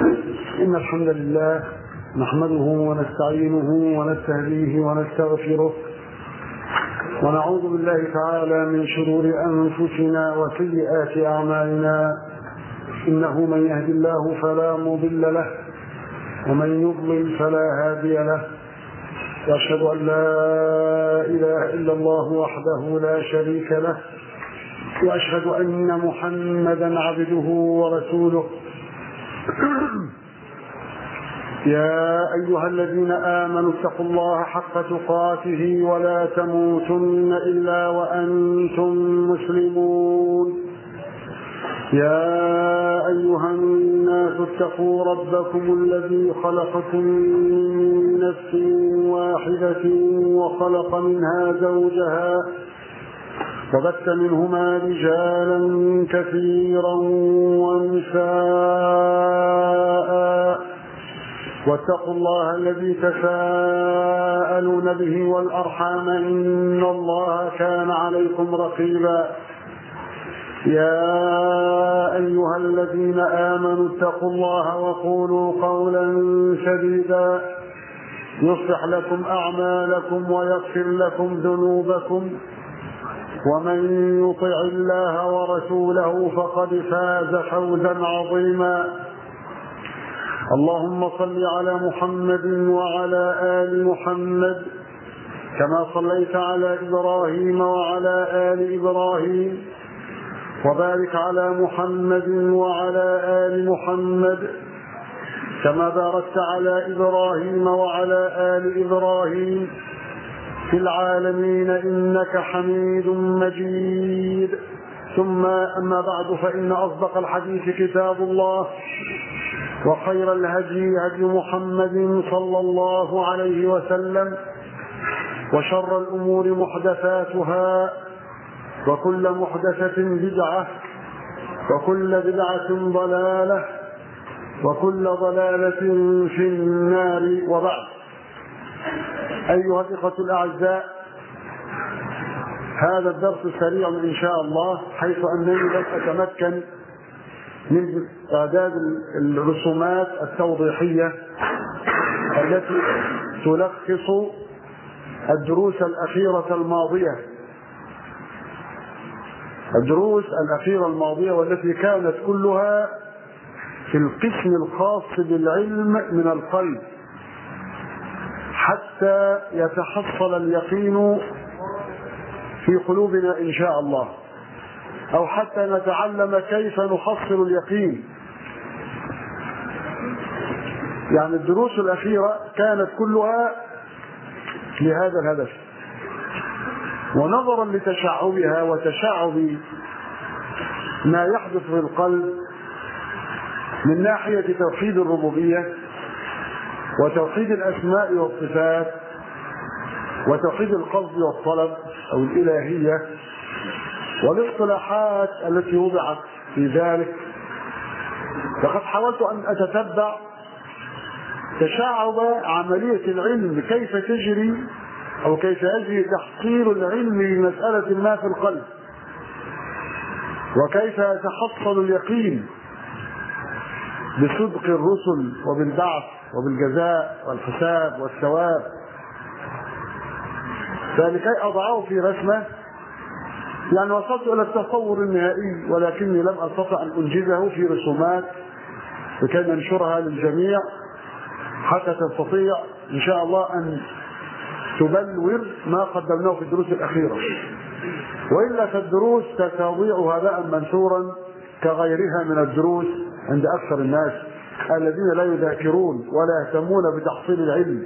إن الحمد لله نحمده ونستعينه ونستهديه ونستغفره ونعوذ بالله تعالى من شرور أنفسنا وسيئات أعمالنا إنه من يهد الله فلا مضل له ومن يضلل فلا هادي له وأشهد أن لا إله إلا الله وحده لا شريك له وأشهد أن محمدا عبده ورسوله يا أيها الذين آمنوا اتقوا الله حق تقاته ولا تموتن إلا وأنتم مسلمون يا أيها الناس اتقوا ربكم الذي خلقكم من نفس واحدة وخلق منها زوجها وبث منهما رجالا كثيرا ونساء واتقوا الله الذي تساءلون به والأرحام إن الله كان عليكم رقيبا يا أيها الذين آمنوا اتقوا الله وقولوا قولا سديدا يصلح لكم أعمالكم ويغفر لكم ذنوبكم ومن يطع الله ورسوله فقد فاز فوزا عظيما اللهم صل على محمد وعلى ال محمد كما صليت على ابراهيم وعلى ال ابراهيم وبارك على محمد وعلى ال محمد كما باركت على ابراهيم وعلى ال ابراهيم في العالمين انك حميد مجيد ثم اما بعد فان اصدق الحديث كتاب الله وخير الهدي هدي محمد صلى الله عليه وسلم وشر الامور محدثاتها وكل محدثه بدعه وكل بدعه ضلاله وكل ضلاله في النار وبعد ايها الاخوه الاعزاء هذا الدرس سريع ان شاء الله حيث انني لم اتمكن من اعداد الرسومات التوضيحيه التي تلخص الدروس الاخيره الماضيه الدروس الاخيره الماضيه والتي كانت كلها في القسم الخاص بالعلم من القلب حتى يتحصل اليقين في قلوبنا ان شاء الله او حتى نتعلم كيف نحصل اليقين يعني الدروس الاخيره كانت كلها لهذا الهدف ونظرا لتشعبها وتشعب ما يحدث في القلب من ناحيه توحيد الربوبيه وتوحيد الاسماء والصفات وتوحيد القصد والطلب او الالهيه والاصطلاحات التي وضعت في ذلك لقد حاولت ان اتتبع تشعب عمليه العلم كيف تجري او كيف يجري تحصيل العلم لمساله ما في القلب وكيف يتحصل اليقين بصدق الرسل وبالبعث وبالجزاء والحساب والثواب فلكي اضعه في رسمه يعني وصلت الى التصور النهائي ولكني لم استطع ان انجزه في رسومات لكي ننشرها للجميع حتى تستطيع ان شاء الله ان تبلور ما قدمناه في الدروس الاخيره والا فالدروس تستضيع هباء منثورا كغيرها من الدروس عند اكثر الناس الذين لا يذاكرون ولا يهتمون بتحصيل العلم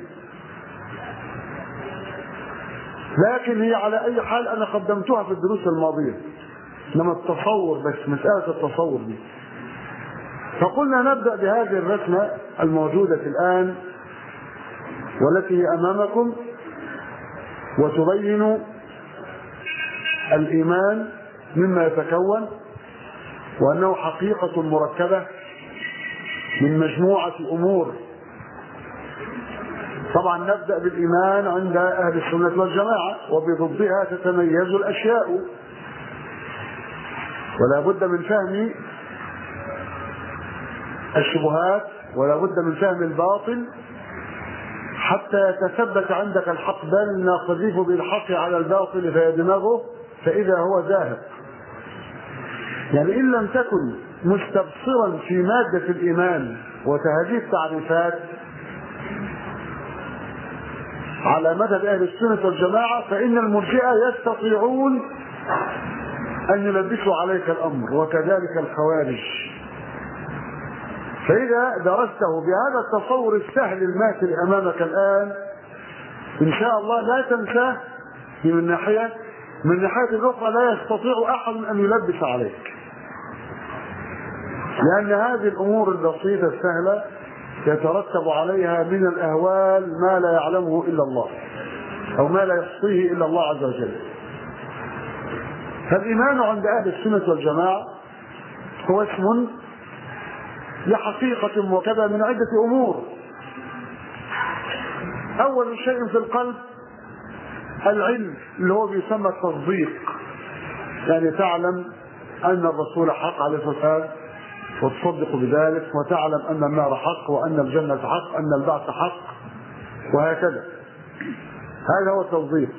لكن هي على اي حال انا قدمتها في الدروس الماضيه انما التصور بس مساله التصور دي فقلنا نبدا بهذه الرسمه الموجوده الان والتي هي امامكم وتبين الايمان مما يتكون وانه حقيقه مركبه من مجموعه امور طبعا نبدا بالايمان عند اهل السنه والجماعه وبضدها تتميز الاشياء ولا بد من فهم الشبهات ولا بد من فهم الباطل حتى يتثبت عندك الحق بل نقذف بالحق على الباطل فيدمغه فإذا هو ذاهب يعني إن لم تكن مستبصرا في مادة الإيمان وهذه التعريفات على مذهب أهل السنة والجماعة فإن المرجئة يستطيعون أن يلبسوا عليك الأمر وكذلك الخوارج فإذا درسته بهذا التصور السهل الماثل أمامك الآن إن شاء الله لا تنساه من ناحية من ناحية الأخرى لا يستطيع أحد أن يلبس عليك لأن هذه الأمور البسيطة السهلة يترتب عليها من الأهوال ما لا يعلمه إلا الله أو ما لا يحصيه إلا الله عز وجل فالإيمان عند أهل السنة والجماعة هو اسم لحقيقة وكذا من عدة أمور أول شيء في القلب العلم اللي هو بيسمى التصديق يعني تعلم أن الرسول حق عليه الصلاة والسلام وتصدق بذلك وتعلم أن النار حق وأن الجنة حق أن البعث حق وهكذا هذا هو التصديق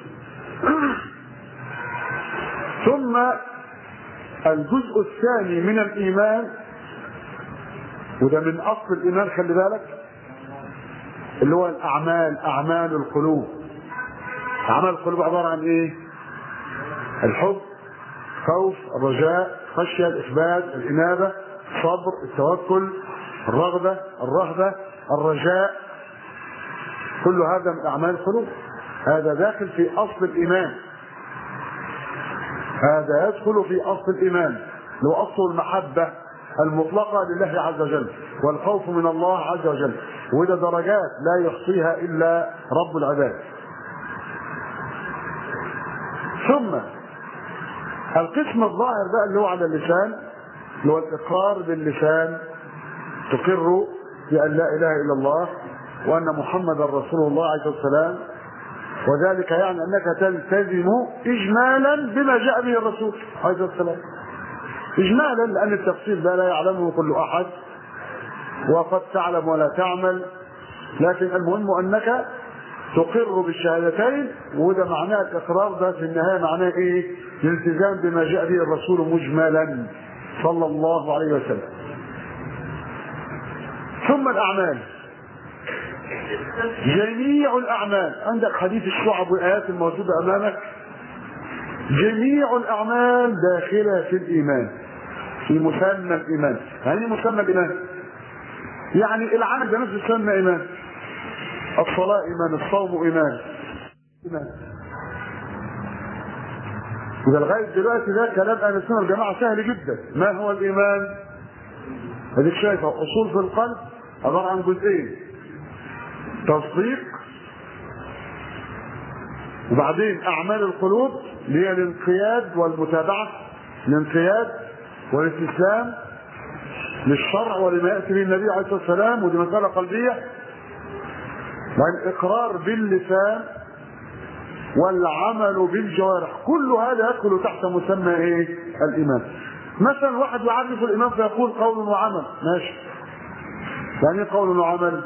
ثم الجزء الثاني من الإيمان وده من أصل الإيمان خلي بالك اللي هو الأعمال أعمال القلوب أعمال القلوب عبارة عن إيه؟ الحب خوف الرجاء خشية الإثبات الإنابة الصبر التوكل الرغبة الرهبة الرجاء كل هذا من أعمال القلوب هذا داخل في أصل الإيمان هذا يدخل في أصل الإيمان لو أصل المحبة المطلقة لله عز وجل والخوف من الله عز وجل وده درجات لا يحصيها إلا رب العباد ثم القسم الظاهر بقى اللي هو على اللسان اللي هو الإقرار باللسان تقر بأن لا إله إلا الله وأن محمدا رسول الله عليه السلام وذلك يعني أنك تلتزم إجمالا بما جاء به الرسول عليه السلام إجمالا لأن التفصيل ده لا يعلمه كل أحد وقد تعلم ولا تعمل لكن المهم أنك تقر بالشهادتين وده معناه الإقرار ده في النهاية معناه إيه؟ الالتزام بما جاء به الرسول مجملا صلى الله عليه وسلم ثم الأعمال جميع الأعمال عندك حديث الشعب والآيات الموجودة أمامك جميع الأعمال داخلة في الإيمان في مسمى الإيمان يعني مسمى الإيمان يعني العمل بنفسه يسمى إيمان الصلاة إيمان الصوم إيمان إيمان إذا لغاية دلوقتي ده كلام أهل السنة والجماعة سهل جدا ما هو الإيمان؟ هذيك شايفة أصول في القلب عبارة عن جزئين تصديق وبعدين أعمال القلوب اللي هي الانقياد والمتابعة الانقياد والاستسلام للشرع ولما يأتي به النبي عليه الصلاة والسلام ودي مسألة قلبية والإقرار باللسان والعمل بالجوارح كل هذا يدخل تحت مسمى ايه الايمان مثلا واحد يعرف الايمان فيقول قول وعمل ماشي يعني ايه قول وعمل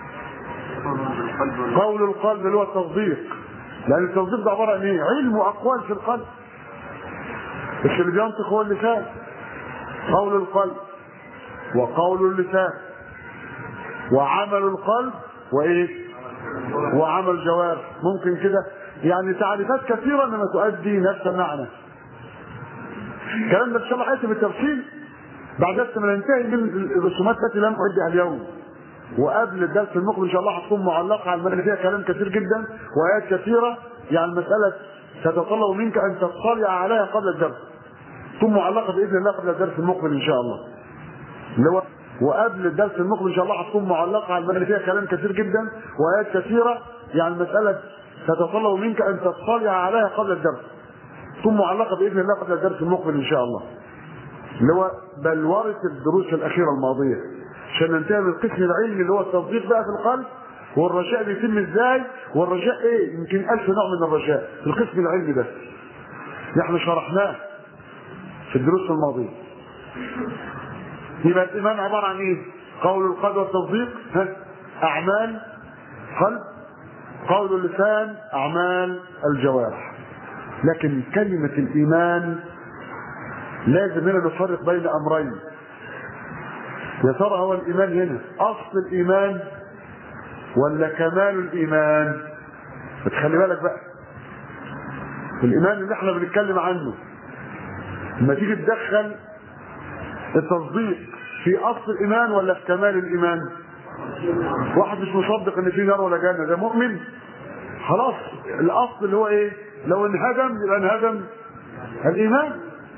قول القلب اللي هو التصديق لان التصديق ده عباره عن ايه علم واقوال في القلب بس اللي بينطق هو اللسان قول القلب وقول اللسان وعمل القلب وايه وعمل الجوارح ممكن كده يعني تعريفات كثيرة انما تؤدي نفس المعنى الكلام ده ان شاء الله هيأتي بالتفصيل بعد بس ما ننتهي من الرسومات التي لم أعدها اليوم وقبل الدرس المقبل ان شاء الله هتكون معلقه على الماده فيها كلام كثير جدا وايات كثيره يعني المساله تتطلب منك ان تطلع عليها قبل الدرس تكون معلقه باذن الله قبل الدرس المقبل ان شاء الله اللي هو وقبل الدرس المقبل ان شاء الله هتكون معلقه على الماده فيها كلام كثير جدا وايات كثيره يعني المساله تتطلب منك ان تطلع عليها قبل الدرس تكون معلقه باذن الله قبل الدرس المقبل ان شاء الله اللي هو بلورة الدروس الاخيره الماضيه عشان ننتهي من القسم العلمي اللي هو التصديق بقى في القلب والرجاء بيتم ازاي والرجاء ايه يمكن ألف نوع من الرجاء في القسم العلمي ده نحن شرحناه في الدروس الماضيه يبقى الايمان عباره عن ايه قول القلب والتصديق ها اعمال قلب قول اللسان اعمال الجوارح لكن كلمة الايمان لازم هنا نفرق بين امرين يا ترى هو الايمان هنا اصل الايمان ولا كمال الايمان بتخلي بالك بقى الايمان اللي احنا بنتكلم عنه لما تيجي تدخل التصديق في اصل الايمان ولا في كمال الايمان واحد مش مصدق ان في نار ولا جنه ده مؤمن خلاص الاصل اللي هو ايه لو انهدم يبقى انهدم الايمان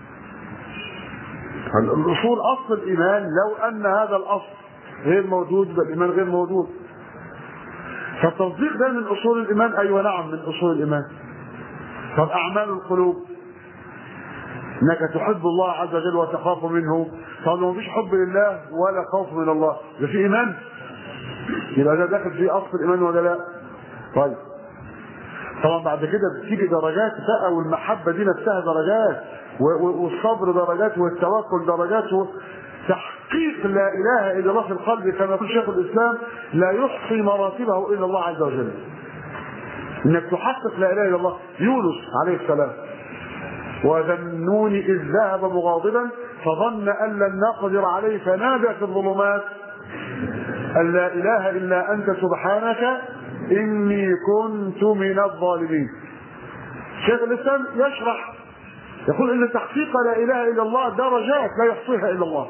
الاصول اصل الايمان لو ان هذا الاصل غير موجود يبقى الايمان غير موجود فالتصديق ده من اصول الايمان ايوه نعم من اصول الايمان طب اعمال القلوب انك تحب الله عز وجل وتخاف منه طب لو مفيش حب لله ولا خوف من الله ده في ايمان يبقى ده داخل في اصل الايمان ولا لا طيب طبعا بعد كده بتيجي درجات بقى والمحبه دي نفسها درجات والصبر درجات والتوكل درجات تحقيق لا اله الا الله في القلب كما يقول شيخ الاسلام لا يحصي مراتبه الا الله عز وجل انك تحقق لا اله الا الله يونس عليه السلام وذا النون اذ ذهب مغاضبا فظن ان لن نقدر عليه فنادى في الظلمات ان لا اله الا انت سبحانك اني كنت من الظالمين شيخ الاسلام يشرح يقول ان تحقيق لا اله الا الله درجات لا يحصيها الا الله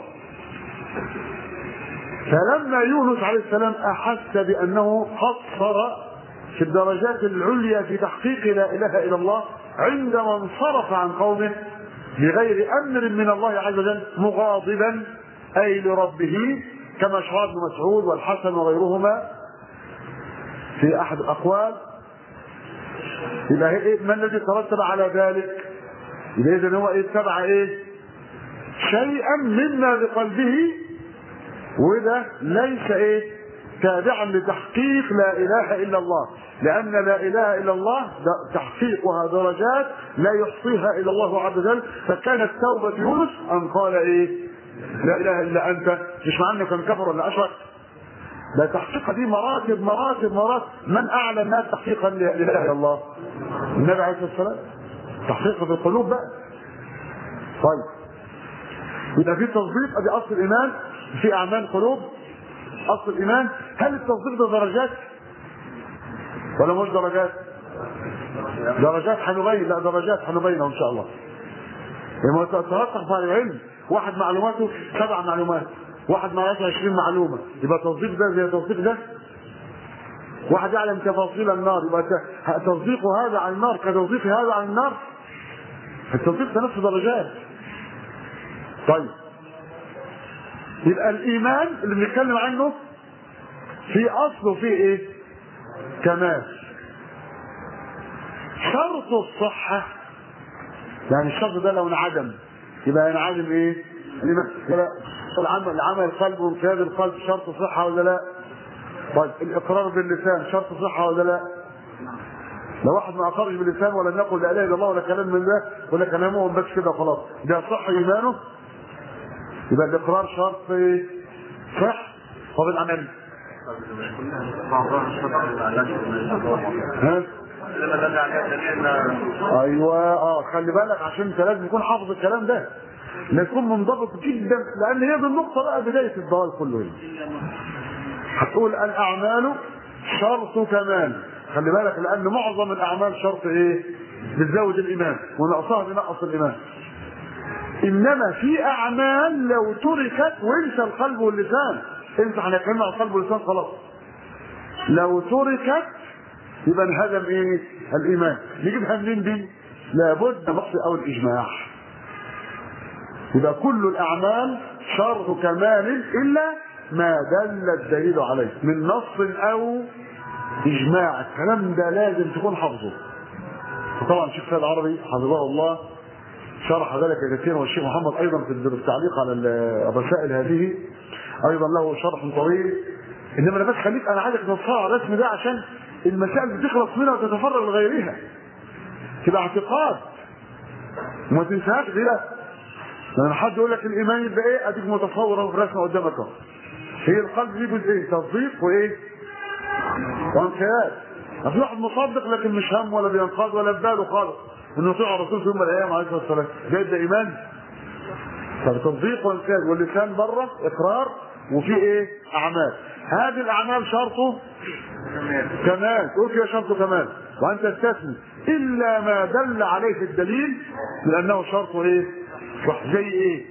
فلما يونس عليه السلام احس بانه قصر في الدرجات العليا في تحقيق لا اله الا الله عندما انصرف عن قومه بغير امر من الله عز وجل مغاضبا اي لربه كما شرع ابن مسعود والحسن وغيرهما في احد الاقوال يبقى ايه ما الذي ترتب على ذلك؟ يبقى اذا هو اتبع ايه؟ شيئا مما بقلبه وده ليس ايه؟ تابعا لتحقيق لا اله الا الله لان لا اله الا الله تحقيقها درجات لا يحصيها الا الله عز وجل فكانت توبه يونس ان قال ايه؟ لا اله الا انت مش معنى انه كان كفر ولا اشرك ده تحقيق دي مراتب مراتب مراتب من اعلى الناس تحقيقا لا اله الا الله النبي عليه الصلاه والسلام تحقيق في القلوب بقى طيب يبقى في تصديق ادي اصل الايمان في اعمال قلوب اصل الايمان هل التصديق ده درجات ولا مش درجات درجات هنبين لا درجات هنبينها ان شاء الله لما تترقق في العلم واحد معلوماته سبع معلومات واحد معلوماته 20 معلومه يبقى تصديق ده زي تصديق ده واحد يعلم تفاصيل النار يبقى تصديق هذا عن النار كتصديق هذا عن النار التصديق ده نفس درجات طيب يبقى الايمان اللي بنتكلم عنه في اصله في ايه كمال شرط الصحة يعني الشرط ده لو انعدم يبقى ينعدم ايه العمل العمل القلب وانقياد القلب شرط صحة ولا لا طيب الاقرار باللسان شرط صحة ولا لا لو واحد ما اقرش باللسان ولا نقول لا اله الا الله ولا كلام من ده ولا كلامه بس كده خلاص ده صح ايمانه يبقى الاقرار شرط ايه صح طب العمل ها ايوه اه خلي بالك عشان انت لازم تكون حافظ الكلام ده لازم تكون منضبط جدا لان هي دي النقطه بقى بدايه الضلال كله هنا هتقول الاعمال شرط كمال خلي بالك لان معظم الاعمال شرط ايه بتزود الايمان ونقصها بنقص الايمان انما في اعمال لو تركت وانسى القلب واللسان انت هنتكلم عن القلب واللسان خلاص لو تركت يبقى انهدم ايه الايمان نجيبها منين دي لابد نص او الاجماع يبقى كل الاعمال شرط كمال الا ما دل الدليل عليه من نص او اجماع الكلام ده لازم تكون حافظه طبعا الشيخ سيد العربي حفظه الله شرح ذلك كثيرا والشيخ محمد ايضا في التعليق على الرسائل هذه ايضا له شرح طويل انما انا بس خليك انا عايزك تنصها على الرسم ده عشان المسائل بتخلص منها وتتفرغ لغيرها تبقى اعتقاد وما تنساهاش دي لا لما حد يقول لك الايمان يبقى ايه اديك متصور اهو في رسمه قدامك اهو هي القلب دي جزئين تصديق وايه؟ وانقياد في واحد مصدق لكن مش هم ولا بينقاد ولا بباله خالص انه يطيع الرسول في يوم من الايام عليه الصلاه والسلام جاي ده ايمان فتصديق وانقياد واللسان بره اقرار وفي ايه؟ اعمال هذه الاعمال شرطه كمال تقول فيها شرط كمال وان تستثني الا ما دل عليه في الدليل لانه شرطه ايه؟ صح زي ايه؟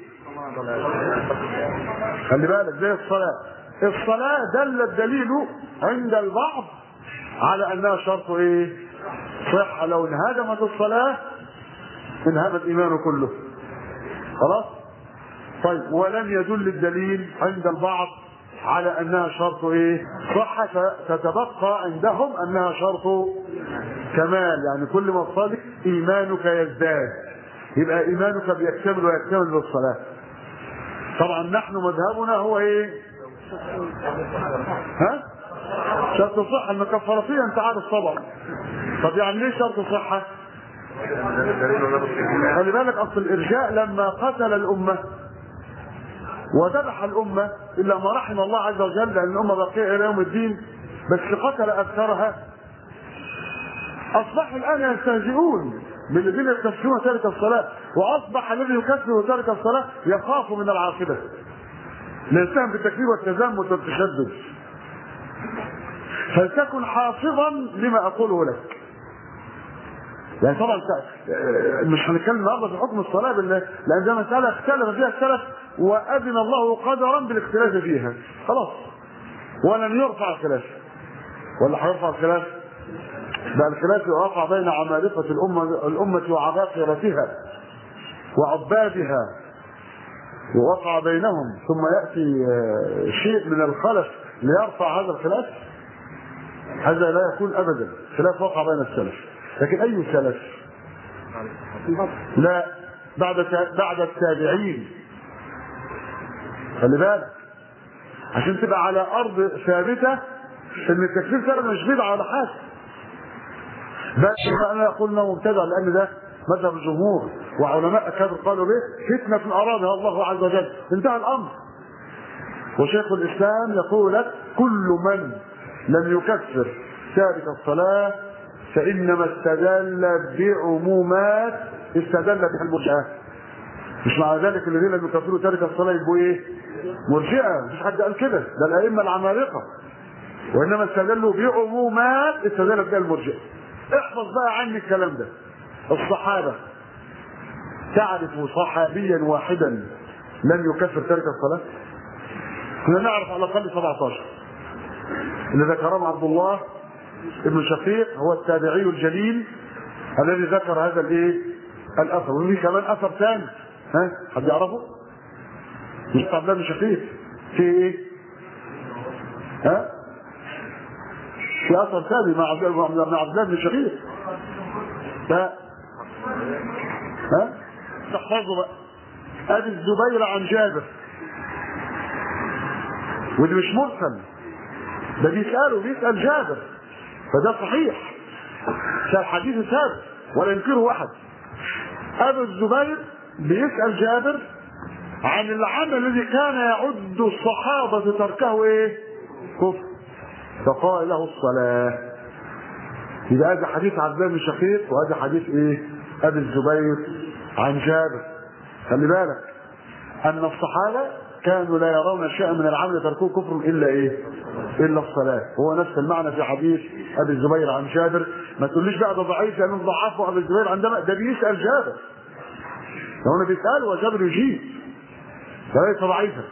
خلي بالك زي الصلاه الصلاه دل الدليل عند البعض على انها شرط ايه؟ صحه لو انهدمت الصلاه انهدم الايمان كله خلاص؟ طيب ولم يدل الدليل عند البعض على انها شرط ايه؟ صحة فتتبقى عندهم انها شرط كمال يعني كل ما تصلي ايمانك يزداد يبقى ايمانك بيكتمل ويكتمل بالصلاة طبعا نحن مذهبنا هو ايه؟ ها؟ شرط الصحة المكفرطية انت عارف طبعا طب يعني ليه شرط صحة؟ خلي بالك اصل الارجاء لما قتل الامه وذبح الأمة إلا ما رحم الله عز وجل لأن الأمة باقية إلى يوم الدين بس قتل أكثرها أصبحوا الآن يستهزئون بالذين يكفرون تارك الصلاة وأصبح الذي يكفر تارك الصلاة يخاف من العاقبة لا يتهم بالتكفير والتزمت والتشدد فلتكن حافظا لما أقوله لك يعني طبعا مش هنتكلم النهارده في حكم الصلاه بالله لان ده مساله اختلف فيها السلف واذن الله قدرا بالاختلاف فيها خلاص ولن يرفع الخلاف ولا هيرفع الخلاف ده الخلاف وقع بين عمالقه الامه الامه وعباقرتها وعبادها ووقع بينهم ثم ياتي شيء من الخلف ليرفع هذا الخلاف هذا لا يكون ابدا خلاف وقع بين السلف لكن اي سلف لا بعد بعد التابعين خلي بالك عشان تبقى على ارض ثابته ان التكفير فعلا مش بدعه ولا حاجه بس انا قلنا مبتدع لان ده مذهب الجمهور وعلماء كانوا قالوا به فتنه ارادها الله عز وجل انتهى الامر وشيخ الاسلام يقول لك كل من لم يكفر تارك الصلاه فانما استدل بعمومات استدل بها المرجئه مش مع ذلك الذين لم يكفروا تارك الصلاه يبقوا ايه؟ مرجئه مفيش حد قال كده ده الائمه العمالقه وانما استدلوا بعمومات استدلت بها المرجئه احفظ بقى عني الكلام ده الصحابه تعرف صحابيا واحدا لم يكفر تارك الصلاه كنا نعرف على الاقل 17 اللي ذكرهم عبد الله ابن شقيق هو التابعي الجليل الذي ذكر هذا الايه الاثر وفي كمان اثر ثاني ها حد يعرفه مش عبد الله بن شقيق في ايه ها في اثر ثاني مع عبد مع عبد الله بن شقيق ها ها تحفظوا بقى ابي الزبير عن جابر ودي مش مرسل ده بيساله بيسال جابر فده صحيح فالحديث ثابت ولا ينكره احد ابو الزبير بيسال جابر عن العمل الذي كان يعد الصحابه تركه ايه كفر فقال له الصلاه يبقى هذا حديث عبد الله بن شقيق وهذا حديث ايه ابي الزبير عن جابر خلي بالك ان الصحابه كانوا لا يرون شيئا من العمل تركوه كفر الا ايه؟ الا الصلاه، هو نفس المعنى في حديث ابي الزبير عن جابر، ما تقوليش بقى ده ضعيف لانه ضعفه ابي الزبير عندما ده بيسال جابر. لو انا بيسال وجابر يجيب. فليس ضعيفا.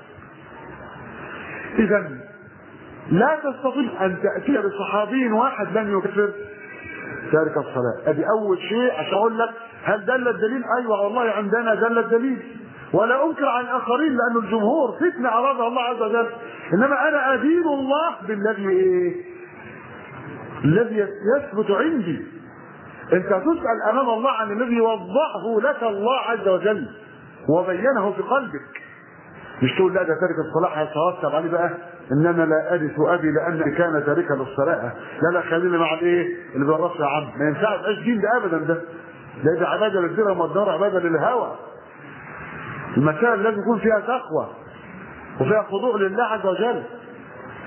اذا لا تستطيع ان تاتي بصحابي واحد لم يكفر تارك الصلاه، ادي اول شيء عشان اقول لك هل دل الدليل؟ ايوه والله عندنا دل الدليل. ولا انكر عن الاخرين لان الجمهور فتنه ارادها الله عز وجل انما انا ادين الله بالذي ايه؟ الذي يثبت عندي انت تسال امام الله عن الذي وضحه لك الله عز وجل وبينه في قلبك مش تقول لا ده تارك الصلاه هيترتب عليه بقى ان انا لا ارث ابي لان كان تاركا للصلاه لا لا خلينا مع الايه اللي بالرفع يا عم ما ينفعش تعيش دين ده ابدا ده ده ده عباده للدرهم والدار عباده للهوى المسائل لازم يكون فيها تقوى وفيها خضوع لله عز وجل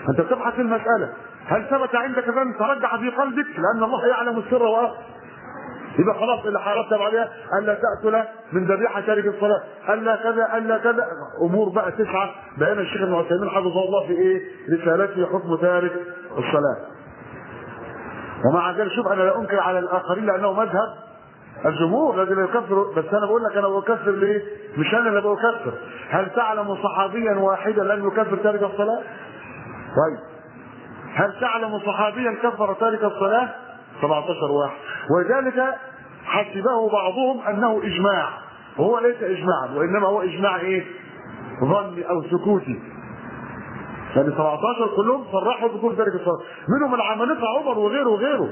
انت بتبحث في المساله هل ثبت عندك ذنب ترجح في قلبك لان الله يعلم السر واخفى يبقى خلاص اللي هيرتب عليها الا تاكل من ذبيحه تارك الصلاه الا كذا الا كذا امور بقى تسعه بين الشيخ ابن عثيمين حفظه الله في ايه رسالته حكم تارك الصلاه ومع ذلك شوف انا لا انكر على الاخرين لانه مذهب الجمهور الذي لا يكفر بس انا بقول لك انا بكفر ليه؟ مش انا اللي بكفر هل تعلم صحابيا واحدا لم يكفر تارك الصلاه؟ طيب هل تعلم صحابيا كفر تارك الصلاه؟ 17 واحد ولذلك حسبه بعضهم انه اجماع وهو ليس اجماعا وانما هو اجماع ايه؟ ظني او سكوتي يعني 17 كلهم صرحوا بكل ذلك الصلاه منهم العمالقه عمر وغيره وغيره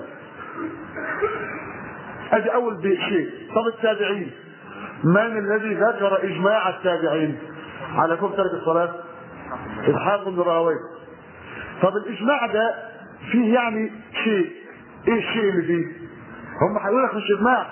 ادي اول شيء طب التابعين من الذي ذكر اجماع التابعين على كفر ترك الصلاه اسحاق بن راهويه طب الاجماع ده فيه يعني شيء ايه الشيء اللي فيه هم هيقول لك مش اجماع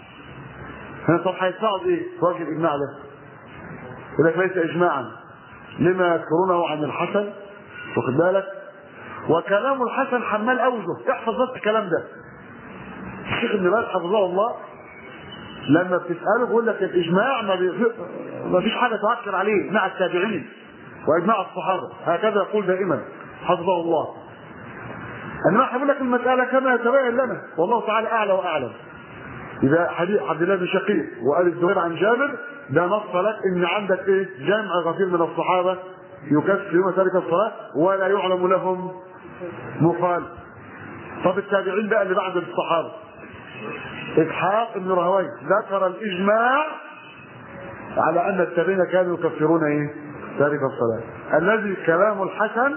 طب هيدفعوا بايه وجه الاجماع ده يقول لك ليس اجماعا لما يذكرونه عن الحسن واخد بالك وكلام الحسن حمال اوجه احفظ بس الكلام ده الشيخ ابن باز حفظه الله لما بتساله بيقول لك الاجماع ما, بي... ما فيش حاجه تؤثر عليه مع التابعين واجماع الصحابه هكذا يقول دائما حفظه الله انما هقول لك المساله كما يتبين لنا والله تعالى اعلى واعلم اذا حديث عبد الله بن شقيق وقال الزهير عن جابر ده نص لك ان عندك ايه جمع غفير من الصحابه يكفرون تارك الصلاه ولا يعلم لهم مخالف طب التابعين بقى اللي بعد الصحابه اسحاق بن راهويه ذكر الاجماع على ان التابعين كانوا يكفرون ايه تارك الصلاه الذي كلام الحسن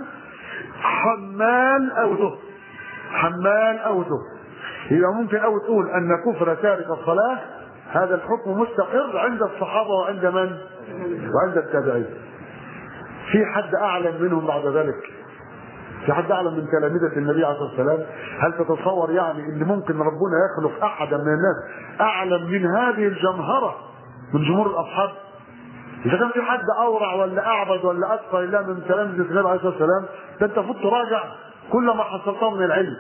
حمال اوجه حمال اوجه يبقى ممكن او تقول ان كفر تارك الصلاه هذا الحكم مستقر عند الصحابه وعند من؟ وعند التابعين. في حد اعلم منهم بعد ذلك؟ في حد اعلم من تلامذه النبي عليه الصلاه والسلام؟ هل تتصور يعني ان ممكن ربنا يخلق احدا من الناس اعلم من هذه الجمهره من جمهور الاصحاب؟ اذا كان في حد اورع ولا اعبد ولا اتقى لله من تلامذه النبي عليه الصلاه والسلام ده انت المفروض تراجع كل ما حصلته من العلم.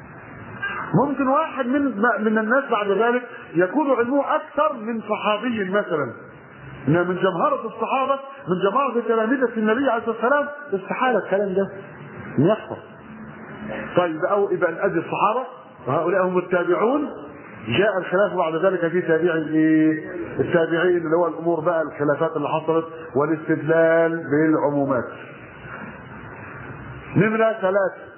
ممكن واحد من من الناس بعد ذلك يكون علمه اكثر من صحابي مثلا إن من جمهرة الصحابة من جمهرة تلامذة النبي عليه الصلاة والسلام استحالة الكلام ده إن يحصل. طيب أو يبقى نأدي الصحابة وهؤلاء هم التابعون جاء الخلاف بعد ذلك في تابع الايه؟ التابعين اللي هو الامور بقى الخلافات اللي حصلت والاستدلال بالعمومات. نمرة ثلاثة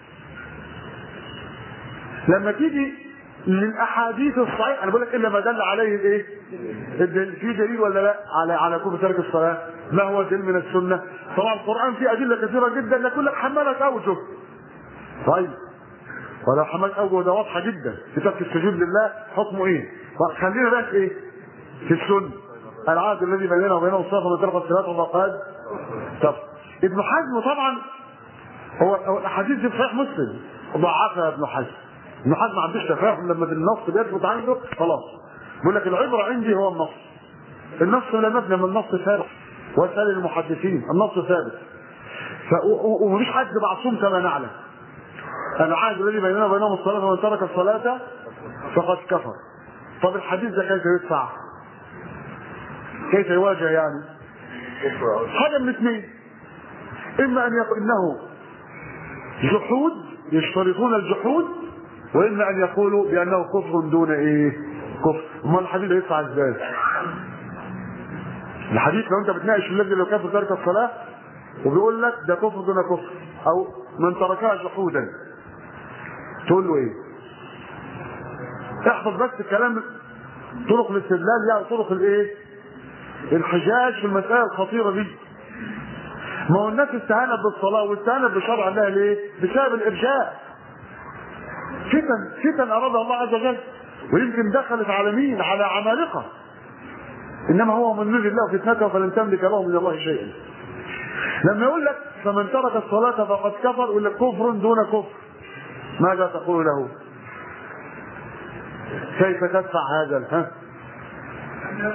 لما تيجي للاحاديث الصحيحه انا بقول لك الا ما دل عليه الايه؟ الدل- في دليل ولا لا على على كفر ترك الصلاه؟ ما هو دليل من السنه؟ طبعا القران فيه ادله كثيره جدا لكن لك حملت اوجه. طيب ولو حملت اوجه ده واضحه جدا في ترك السجود لله حكمه ايه؟ طب خلينا بقى في ايه؟ في السنه. العهد الذي بيننا وبينه الصلاه ومن ترك الصلاه فقد طب ابن حزم طبعا هو هو الاحاديث دي في صحيح مسلم ضعفها ابن حزم ابن حزم ما عندوش تفاهم لما النص بيثبت عنده خلاص بيقول لك العبره عندي هو النص النص لا مبني من النص ثابت واسال المحدثين النص ثابت ف- و- و- ومفيش حد معصوم كما نعلم العهد الذي بيننا وبينهم الصلاه ومن ترك الصلاه فقد كفر طب الحديث ده كيف يدفع؟ كيف يواجه يعني؟ حاجه من اثنين اما ان يقول انه جحود يشترطون الجحود واما ان يقولوا بانه كفر دون ايه؟ كفر، امال الحديث ده يدفع ازاي؟ الحديث لو انت بتناقش الذي لو كفر ترك الصلاه وبيقول لك ده كفر دون كفر او من تركها جحودا تقول له ايه؟ احفظ بس الكلام طرق الاستدلال يعني طرق الايه؟ الحجاج في المسائل الخطيره دي ما هو الناس استهانت بالصلاه واستهانت بشرع الله ليه؟ بسبب الارجاء فتن فتن ارادها الله عز وجل ويمكن دخلت على مين؟ على عمالقه انما هو من نزل الله فتنته فلن تملك له من الله شيئا لما يقول لك فمن ترك الصلاة فقد كفر يقول لك كفر دون كفر ماذا تقول له؟ كيف تدفع هذا ال- ها؟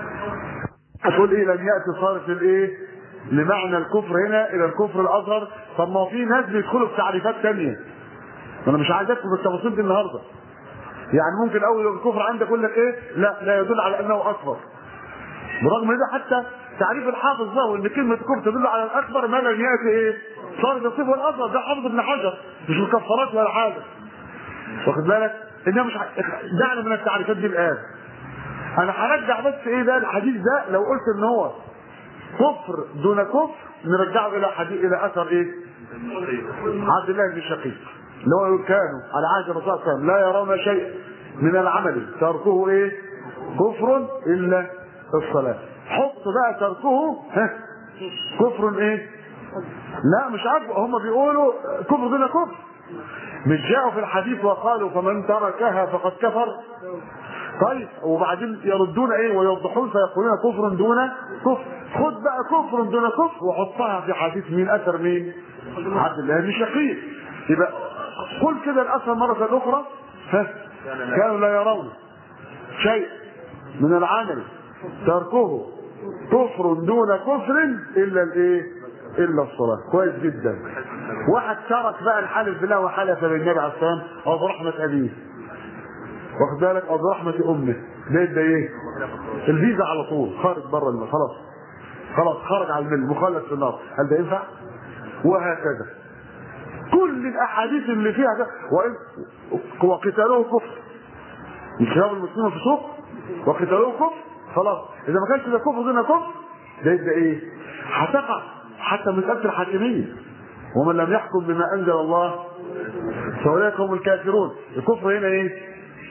تقول ايه لم يأتي صارف للايه؟ لمعنى الكفر هنا الى الكفر الاصغر طب ما هو في ناس بيدخلوا في تعريفات تانية انا مش عايز ادخل بالتفاصيل دي النهارده يعني ممكن اول الكفر عندك يقول لك ايه لا لا يدل على انه اكبر برغم ان ده حتى تعريف الحافظ له ان كلمه كفر تدل على الاكبر ما لم ياتي ايه صار يصيبه الاصغر ده حافظ ابن حجر مش مكفرات ولا حاجه واخد بالك انها مش ح- دعنا من التعريفات دي الان انا هرجع بس ايه ده الحديث ده لو قلت ان هو كفر دون كفر نرجعه الى حديث الى اثر ايه عبد الله بن شقيق اللي هو يقول كانوا على عهد الرسول صلى الله عليه وسلم لا يرون شيء من العمل تركه ايه كفر الا الصلاه حط بقى تركه ها كفر ايه لا مش عارف هم بيقولوا كفر دون كفر مش جاءوا في الحديث وقالوا فمن تركها فقد كفر طيب وبعدين يردون ايه ويوضحون فيقولون كفر دون كفر خد بقى كفر دون كفر وحطها في حديث مين اثر مين عبد الله بن شقيق يبقى قل كده الاثر مره اخرى ها كانوا لا يرون شيء من العمل تركه كفر دون كفر الا الايه الا الصلاه كويس جدا واحد ترك بقى الحلف بالله وحلف بالنبي عليه الصلاه والسلام او برحمه ابيه واخد بالك او برحمه امه ده يبقى ايه الفيزا على طول خارج بره المل خلاص خلاص خرج على المل مخلد في النار هل ده ينفع وهكذا كل الاحاديث اللي فيها ده وإن وقتاله كفر انشغال المسلمين في سوق وقتاله كفر خلاص اذا ما كانش ده كفر دون كفر ده يبقى ايه هتقع حتى مساله الحاكميه ومن لم يحكم بما انزل الله فاولئك هم الكافرون الكفر هنا ايه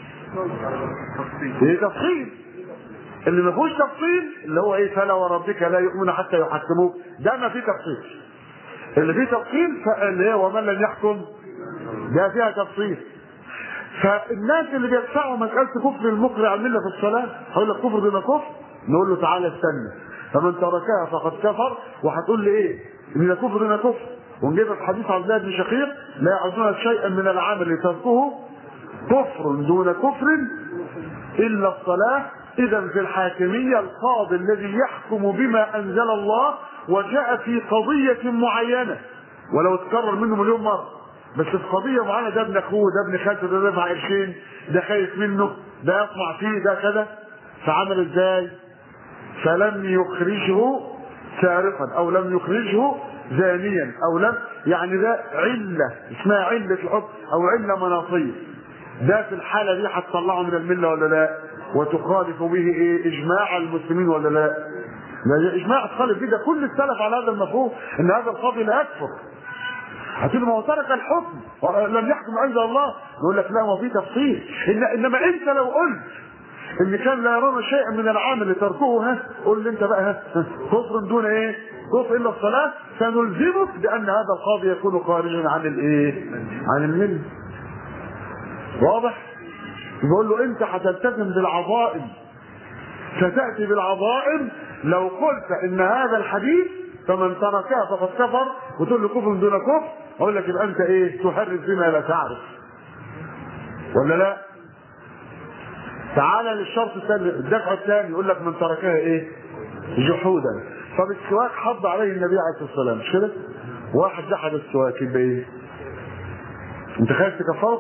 ايه تفصيل اللي ما فيهوش تفصيل اللي هو ايه فلا وربك لا يؤمن حتى يحكموك ده ما فيه تفصيل اللي فيه تفصيل اللي هي ومن لم يحكم ده فيها تفصيل فالناس اللي بيدفعوا مساله كفر المقرع المله في الصلاه هقول لك كفر دون كفر نقول له تعالى استنى فمن تركها فقد كفر وهتقول لي ايه؟ ان ده كفر دون كفر ونجيب في حديث عبد الله بن شقيق لا يعزون شيئا من العمل تركه كفر دون كفر الا الصلاه اذا في الحاكميه القاضي الذي يحكم بما انزل الله وجاء في قضيه معينه ولو اتكرر منه مليون مره بس في قضيه معينه ده ابن اخوه ده ابن خالته ده دفع قرشين ده خايف منه ده يطمع فيه ده كذا فعمل ازاي؟ فلم يخرجه سارقا او لم يخرجه زانيا او لم يعني ده عله اسمها عله الحكم او عله مناصيه ده في الحاله دي هتطلعه من المله ولا لا؟ وتخالف به ايه؟ اجماع المسلمين ولا لا؟ ده اجماع تخالف به ده كل السلف على هذا المفهوم ان هذا القاضي لا يكفر هتقول ما هو ترك الحكم لم يحكم انزل الله يقول لك لا هو في تفصيل إن انما انت لو قلت ان كان لا يرون شيئا من العمل تركه ها قول لي انت بقى ها كفر دون ايه كفر الا الصلاه سنلزمك بان هذا القاضي يكون خارجا عن الايه عن المله واضح بيقول له انت هتلتزم بالعظائم ستاتي بالعظائم لو قلت ان هذا الحديث فمن تركها فقد كفر وتقول له كفر دون كفر اقول لك يبقى انت ايه تحرف بما لا تعرف ولا لا تعالى للشرط الثاني الدفع الثاني يقول لك من تركها ايه جحودا طب السواك حض عليه النبي عليه الصلاه والسلام مش كده واحد جحد السواك يبقى ايه انت خايف تكفره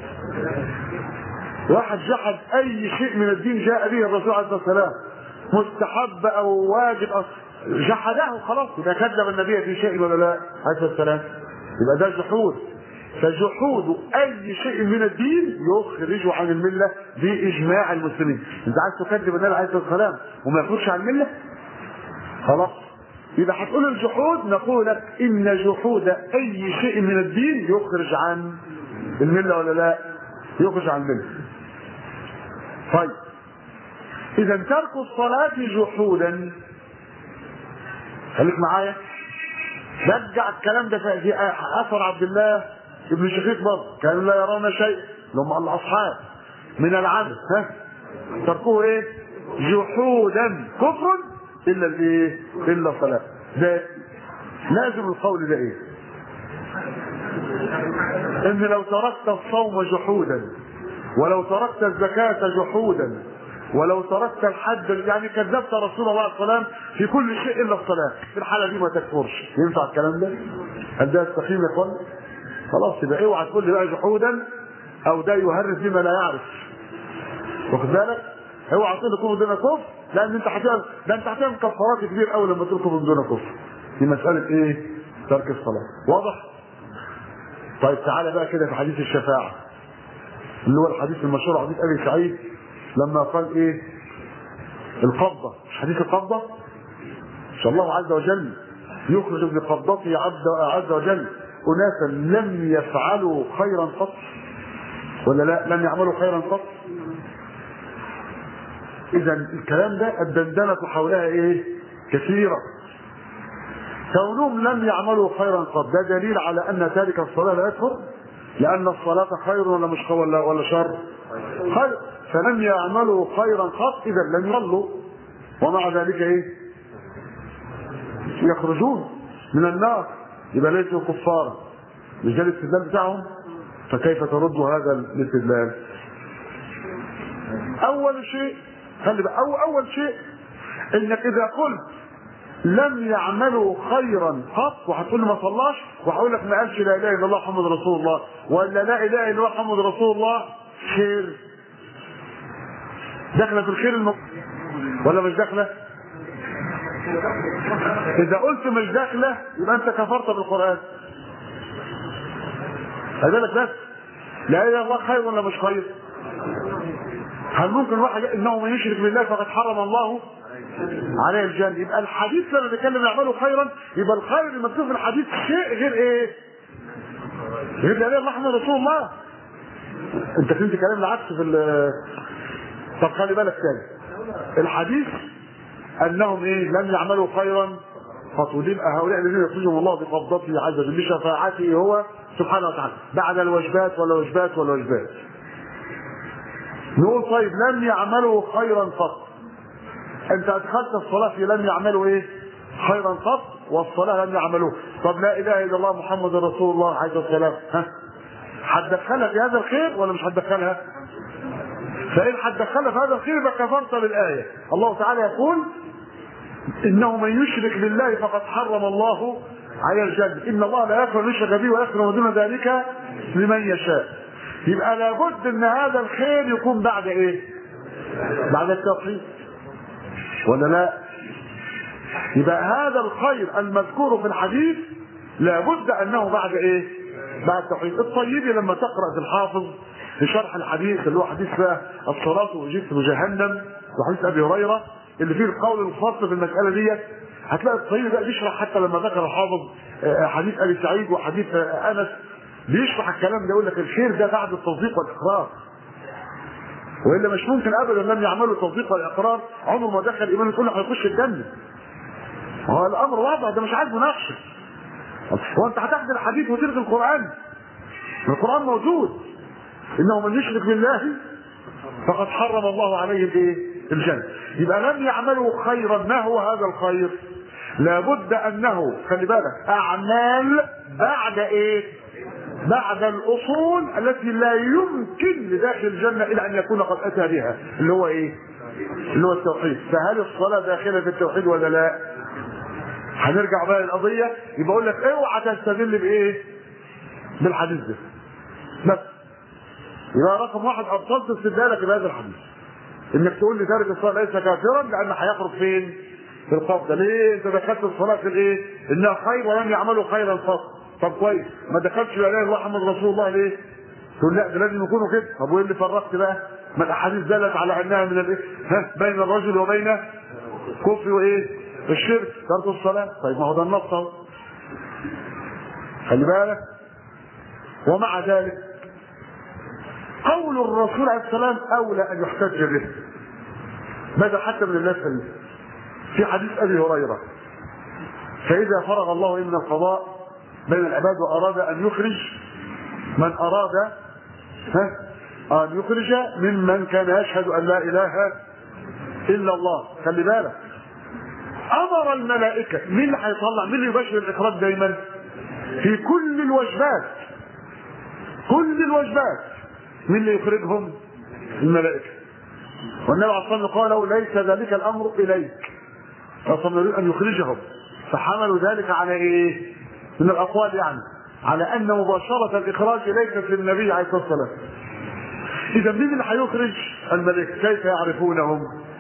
واحد جحد اي شيء من الدين جاء به الرسول عليه الصلاه والسلام مستحب او واجب أو جحده خلاص يبقى كذب النبي في شيء ولا لا عليه الصلاه والسلام يبقى ده جحود فجحود اي شيء من الدين يخرج عن المله باجماع المسلمين انت عايز تكذب النبي عليه الصلاه والسلام وما يخرجش عن المله خلاص يبقى هتقول الجحود نقول لك ان جحود اي شيء من الدين يخرج عن المله ولا لا يخرج عن المله طيب اذا ترك الصلاه جحودا خليك معايا رجع الكلام ده في اثر عبد الله ابن شقيق برضه كانوا لا يرون شيء اللي هم الاصحاب من العمل ها تركوه ايه؟ جحودا كفر الا الايه؟ الا الصلاه ده لازم القول ده ايه؟ ان لو تركت الصوم جحودا ولو تركت الزكاة جحودا ولو تركت الحد يعني كذبت رسول الله صلى الله عليه وسلم في كل شيء الا الصلاه في الحاله دي ما تكفرش ينفع الكلام ده؟ هل ده يستقيم يا اخوان؟ خلاص يبقى اوعى تقول لي بقى جحودا او ده يهرس بما لا يعرف واخد بالك؟ اوعى تقول لي كفر دون كفر لان انت هتعمل ده انت هتعمل كفارات كبير قوي لما تقول كفر دون كفر دي مساله ايه؟ ترك الصلاه واضح؟ طيب تعالى بقى كده في حديث الشفاعه اللي هو الحديث المشهور حديث ابي سعيد لما قال ايه القبضة مش حديث القبضة ان شاء الله عز وجل يخرج بقبضته عبد عز وجل اناسا لم يفعلوا خيرا قط ولا لا لم يعملوا خيرا قط اذا الكلام ده الدندنة حولها ايه كثيرة كونهم لم يعملوا خيرا قط ده دليل على ان تارك الصلاة لا يكفر لان الصلاة خير ولا مش ولا ولا شر خير فلم يعملوا خيرا قط اذا لم يصلوا ومع ذلك ايه يخرجون من النار يبقى ليسوا كفارا مش ده الاستدلال بتاعهم فكيف ترد هذا الاستدلال اول شيء خلي بقى أو اول شيء انك اذا قلت لم يعملوا خيرا قط وهتقول لي ما صلاش وهقول لك ما قالش لا اله الا الله محمد رسول الله ولا لا اله الا الله محمد رسول الله خير داخله في الخير الم... ولا مش داخله؟ اذا قلت مش داخله يبقى انت كفرت بالقران هذلك بس لا اله الا الله خير ولا مش خير؟ هل ممكن واحد انه من يشرك بالله فقد حرم الله عليه الجنة يبقى الحديث لما بيتكلم يعمله خيرا يبقى الخير المكتوب في الحديث شيء غير ايه؟ غير لا اله الا الله محمد رسول الله انت فهمت كلام العكس في ال طب خلي بالك تاني الحديث انهم ايه لم يعملوا خيرا فطولين هؤلاء الذين يخرجهم الله بقبضته عز وجل بشفاعته هو سبحانه وتعالى بعد الوجبات والوجبات والوجبات نقول طيب لم يعملوا خيرا قط انت ادخلت الصلاه في لم يعملوا ايه خيرا قط والصلاه لم يعملوه طب لا اله الا الله محمد رسول الله عليه السلام ها هتدخلها في هذا الخير ولا مش هتدخلها فإن هتدخلها في هذا الخير يبقى كفرت بالآية الله تعالى يقول إنه من يشرك بالله فقد حرم الله على الجنة إن الله لا يغفر يشرك به ويغفر ما دون ذلك لمن يشاء يبقى لابد ان هذا الخير يكون بعد ايه بعد التوحيد ولا لا يبقى هذا الخير المذكور في الحديث لابد انه بعد ايه بعد التوحيد الطيبي لما تقرا في الحافظ في شرح الحديث اللي هو حديث بقى الصلاة وجدت جهنم وحديث ابي هريره اللي فيه القول الفصل في المساله ديت هتلاقي الطيبي بقى بيشرح حتى لما ذكر الحافظ حديث ابي سعيد وحديث انس بيشرح الكلام ده يقول لك الخير ده بعد التصديق والاقرار والا مش ممكن ابدا لم يعملوا التصديق والاقرار عمره ما دخل ايمان يقول له هيخش الجنه هو الامر واضح ده مش عايز مناقشه هو انت هتاخد الحديث وتلغي القران القران موجود انه من يشرك بالله فقد حرم الله عليه الايه الجنه يبقى لم يعملوا خيرا ما هو هذا الخير لابد انه خلي بالك اعمال بعد ايه بعد الاصول التي لا يمكن لداخل الجنه الا ان يكون قد اتى بها اللي هو ايه اللي هو التوحيد فهل الصلاه داخله في التوحيد ولا لا هنرجع بقى للقضيه يبقى اقول لك اوعى تستدل بايه بالحديث ده بس يبقى رقم واحد ابطلت استدلالك بهذا الحديث انك تقول لي تارك الصلاه ليس كافرا لان هيخرج فين في القبضه ليه انت دخلت الصلاه في الايه انها خير ولم يعملوا خيرا فقط طب كويس ما دخلتش لا اله الا الله محمد رسول الله ليه تقول لا ده لازم يكونوا كده طب وايه اللي فرقت بقى ما الاحاديث دلت على انها من الايه ها بين الرجل وبين كفر وايه الشرك ترك الصلاه طيب ما هو ده النص اهو خلي بالك ومع ذلك قول الرسول عليه السلام اولى ان يحتج به بدأ حتى من الناس في حديث ابي هريره فاذا فرغ الله من القضاء بين العباد واراد ان يخرج من اراد ها ان يخرج ممن كان يشهد ان لا اله الا الله خلي بالك امر الملائكه مين اللي هيطلع مين اللي يباشر الاخراج دايما في كل الوجبات كل الوجبات مين اللي يخرجهم الملائكه والنبي عليه الصلاه والسلام قال له ليس ذلك الامر اليك فصلى يريد ان يخرجهم فحملوا ذلك على ايه؟ من الاقوال يعني على ان مباشره الاخراج ليست للنبي عليه الصلاه والسلام اذا مين اللي هيخرج الملك كيف يعرفونهم؟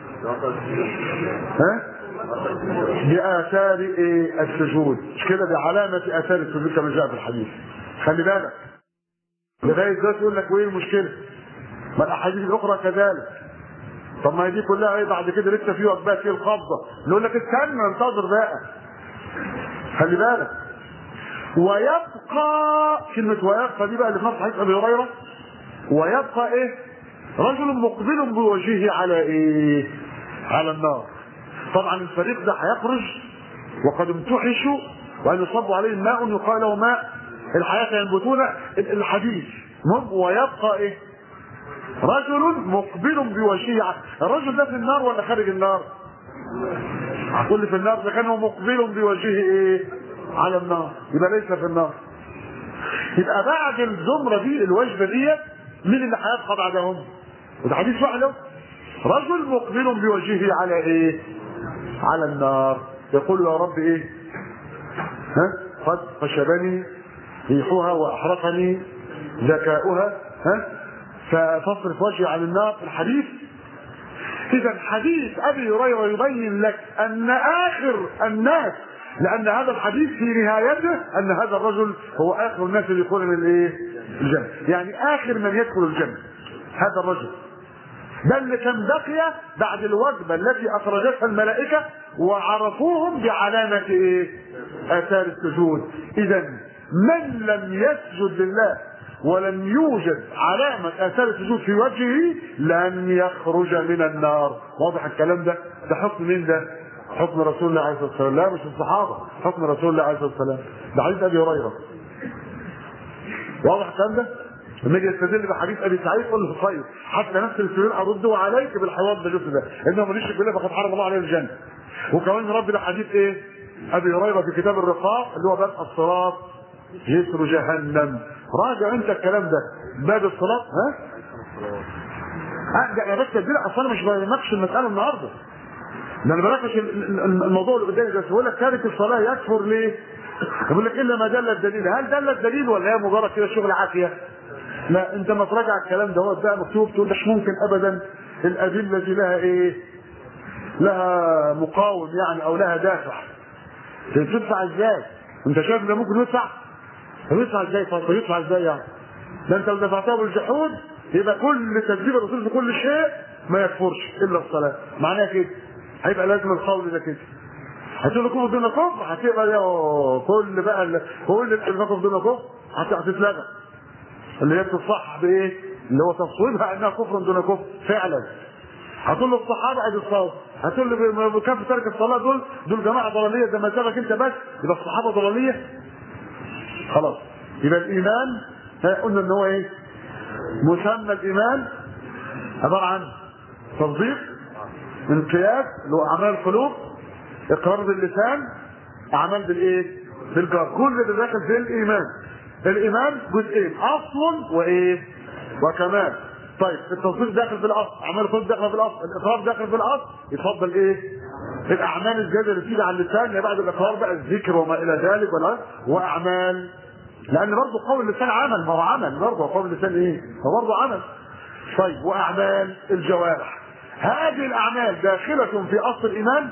ها؟ بآثار إيه السجود مش كده بعلامة آثار السجود كما جاء في الحديث خلي بالك لغاية دلوقتي يقول لك وايه المشكلة؟ ما الأحاديث الأخرى كذلك طب ما هي دي كلها ايه بعد كده لسه في وجبات في القبضة نقول لك استنى انتظر بقى خلي بالك ويبقى كلمة ويبقى دي بقى اللي في نص حديث أبي هريرة ويبقى ايه؟ رجل مقبل بوجهه على ايه؟ على النار طبعا الفريق ده هيخرج وقد امتحشوا وان يصب عليهم ماء يقال له ماء الحياه ينبتون الحديث المهم ويبقى ايه؟ رجل مقبل بوجهه الرجل ده في النار ولا خارج النار؟ هتقول لي في النار ده كان هو مقبل بوجهه ايه؟ على النار يبقى ليس في النار يبقى بعد الزمره دي الوجبه ديت مين اللي هيبقى بعدهم؟ وده حديث واحد رجل مقبل بوجهه على ايه؟ على النار يقول يا رب ايه؟ ها؟ قد خشبني ريحها واحرقني ذكاؤها ها؟ فتصرف وجهي عن النار الحديث اذا حديث ابي هريره يبين لك ان اخر الناس لان هذا الحديث في نهايته ان هذا الرجل هو اخر الناس اللي يدخلون الايه؟ الجنه يعني اخر من يدخل الجنه هذا الرجل ده اللي كان بقي بعد الوجبة التي أخرجتها الملائكة وعرفوهم بعلامة إيه؟ آثار السجود إذا من لم يسجد لله ولم يوجد علامة آثار السجود في وجهه لن يخرج من النار واضح الكلام ده ده حكم مين ده حكم رسول الله عليه الصلاة والسلام لا مش الصحابة حكم رسول الله عليه الصلاة والسلام ده حديث أبي هريرة واضح الكلام ده لما يجي يستدل بحديث ابي سعيد قل له خير حتى نفس السجود ارده عليك بالحوار ده ده انه ماليش بالله فقد حرم الله عليه الجنه وكمان رب ده حديث ايه ابي هريره في كتاب الرقاق اللي هو باب الصراط يسر جهنم راجع انت الكلام ده باب الصراط ها ارجع يا بس الدين اصلا مش بناقش المساله النهارده ده انا بناقش الموضوع اللي قدامي بس بقول لك تارك الصلاه يكفر ليه؟ يقول لك الا ما دل الدليل هل دل الدليل ولا هي مجرد كده شغل عافيه؟ لا انت ما تراجع الكلام ده هو بقى مكتوب تقول مش ممكن ابدا الادله دي لها ايه؟ لها مقاوم يعني او لها دافع تدفع ازاي؟ انت شايف ده ممكن يدفع؟ طب يدفع ازاي؟ طب يدفع ازاي يعني؟ ده انت لو دفعتها بالجحود يبقى كل تكذيب الرسول في كل شيء ما يكفرش الا الصلاه معناها كده هيبقى لازم القول ده كده هتقول كفر دون كفر هتبقى يا كل بقى ال- كل اللي كفر دون كفر هت- هتتلغى اللي هي بتصح بايه؟ اللي هو تصويبها انها كفر دون كفر فعلا هتقول له الصحابه ادي الصواب هتقول له بكف ترك الصلاه دول دول جماعه ضلاليه ده مذهبك انت بس يبقى الصحابه ضلاليه خلاص يبقى الايمان ها، قلنا ان هو ايه؟ مسمى الايمان عباره عن تصديق انقياد اللي هو اعمال القلوب اقرار باللسان اعمال بالايه؟ بالجار كل ده داخل في الايمان الايمان جزئين اصل وايه؟ وكمال طيب التصديق داخل في الاصل اعمال القلوب داخله في الاصل الاقرار داخل في الاصل يتفضل ايه؟ الاعمال الزياده اللي بتيجي على اللسان اللي بعد الاقرار بقى الذكر وما الى ذلك ولا واعمال لان برضه قول اللسان عمل ما هو عمل برضه قول اللسان ايه؟ هو برضه عمل طيب واعمال الجوارح هذه الاعمال داخله في اصل الايمان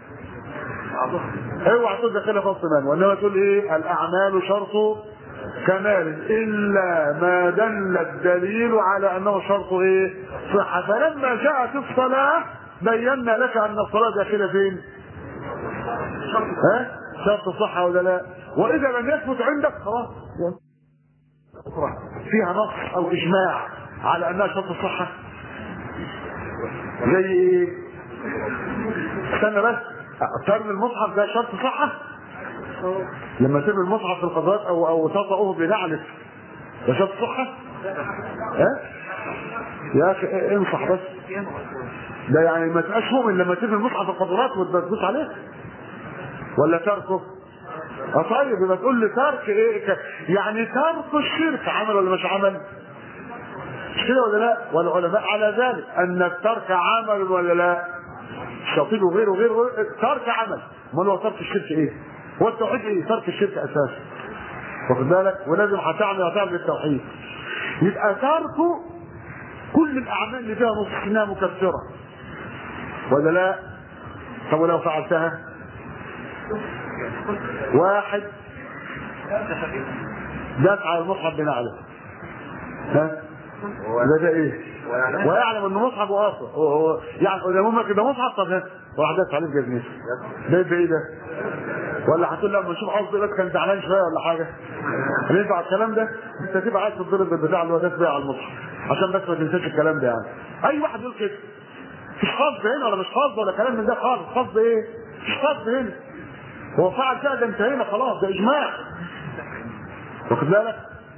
اوعى تقول داخله في اصل الايمان وانما تقول ايه الاعمال شرط كمال الا ما دل الدليل على انه شرط ايه صحه فلما جاءت الصلاه بينا لك ان الصلاه داخله فين ها شرط صحه ولا لا واذا لم يثبت عندك خلاص أخرى فيها نص او اجماع على انها شرط الصحه زي ايه استنى بس ترمي المصحف ده شرط صحه لما ترمي المصحف في القضاء او او تطأه بنعلك ده شرط صحه ها يا اخي إيه، انصح بس ده يعني ما تبقاش مؤمن لما ترمي المصحف في القدرات وتدوس عليه ولا تركه اه طيب يبقى تقول لي ترك ايه ك- يعني ترك الشرك عمل ولا مش عمل مش كده ولا لا؟ والعلماء على ذلك ان الترك عمل ولا لا؟ الشياطين وغيره وغيره ترك عمل امال هو ترك الشرك ايه؟ هو التوحيد ايه؟ ترك الشرك اساسا واخد بالك؟ ولازم هتعمل هتعمل بالتوحيد يبقى تركه كل الاعمال اللي فيها نص انها مكفره ولا لا؟ طب ولو فعلتها واحد داس على المصحف بنعله ها ده ده ايه ويعلم انه مصحف واصل هو هو يعني ده ممكن ده مصحف طب ها واحد داس عليه بجزمته ده ده ايه ده ولا هتقول لما نشوف حظ بس كان زعلان شويه ولا حاجه ينفع الكلام ده انت تبقى عايز تضرب بالبتاع اللي هو داس بيه على المصحف عشان بس ما تنساش الكلام ده يعني اي واحد يقول كده مش قصد هنا ولا مش قصد ولا كلام من ده خالص قصد ايه مش قصد هنا هو فعل كده ده انتهينا خلاص ده اجماع واخد بالك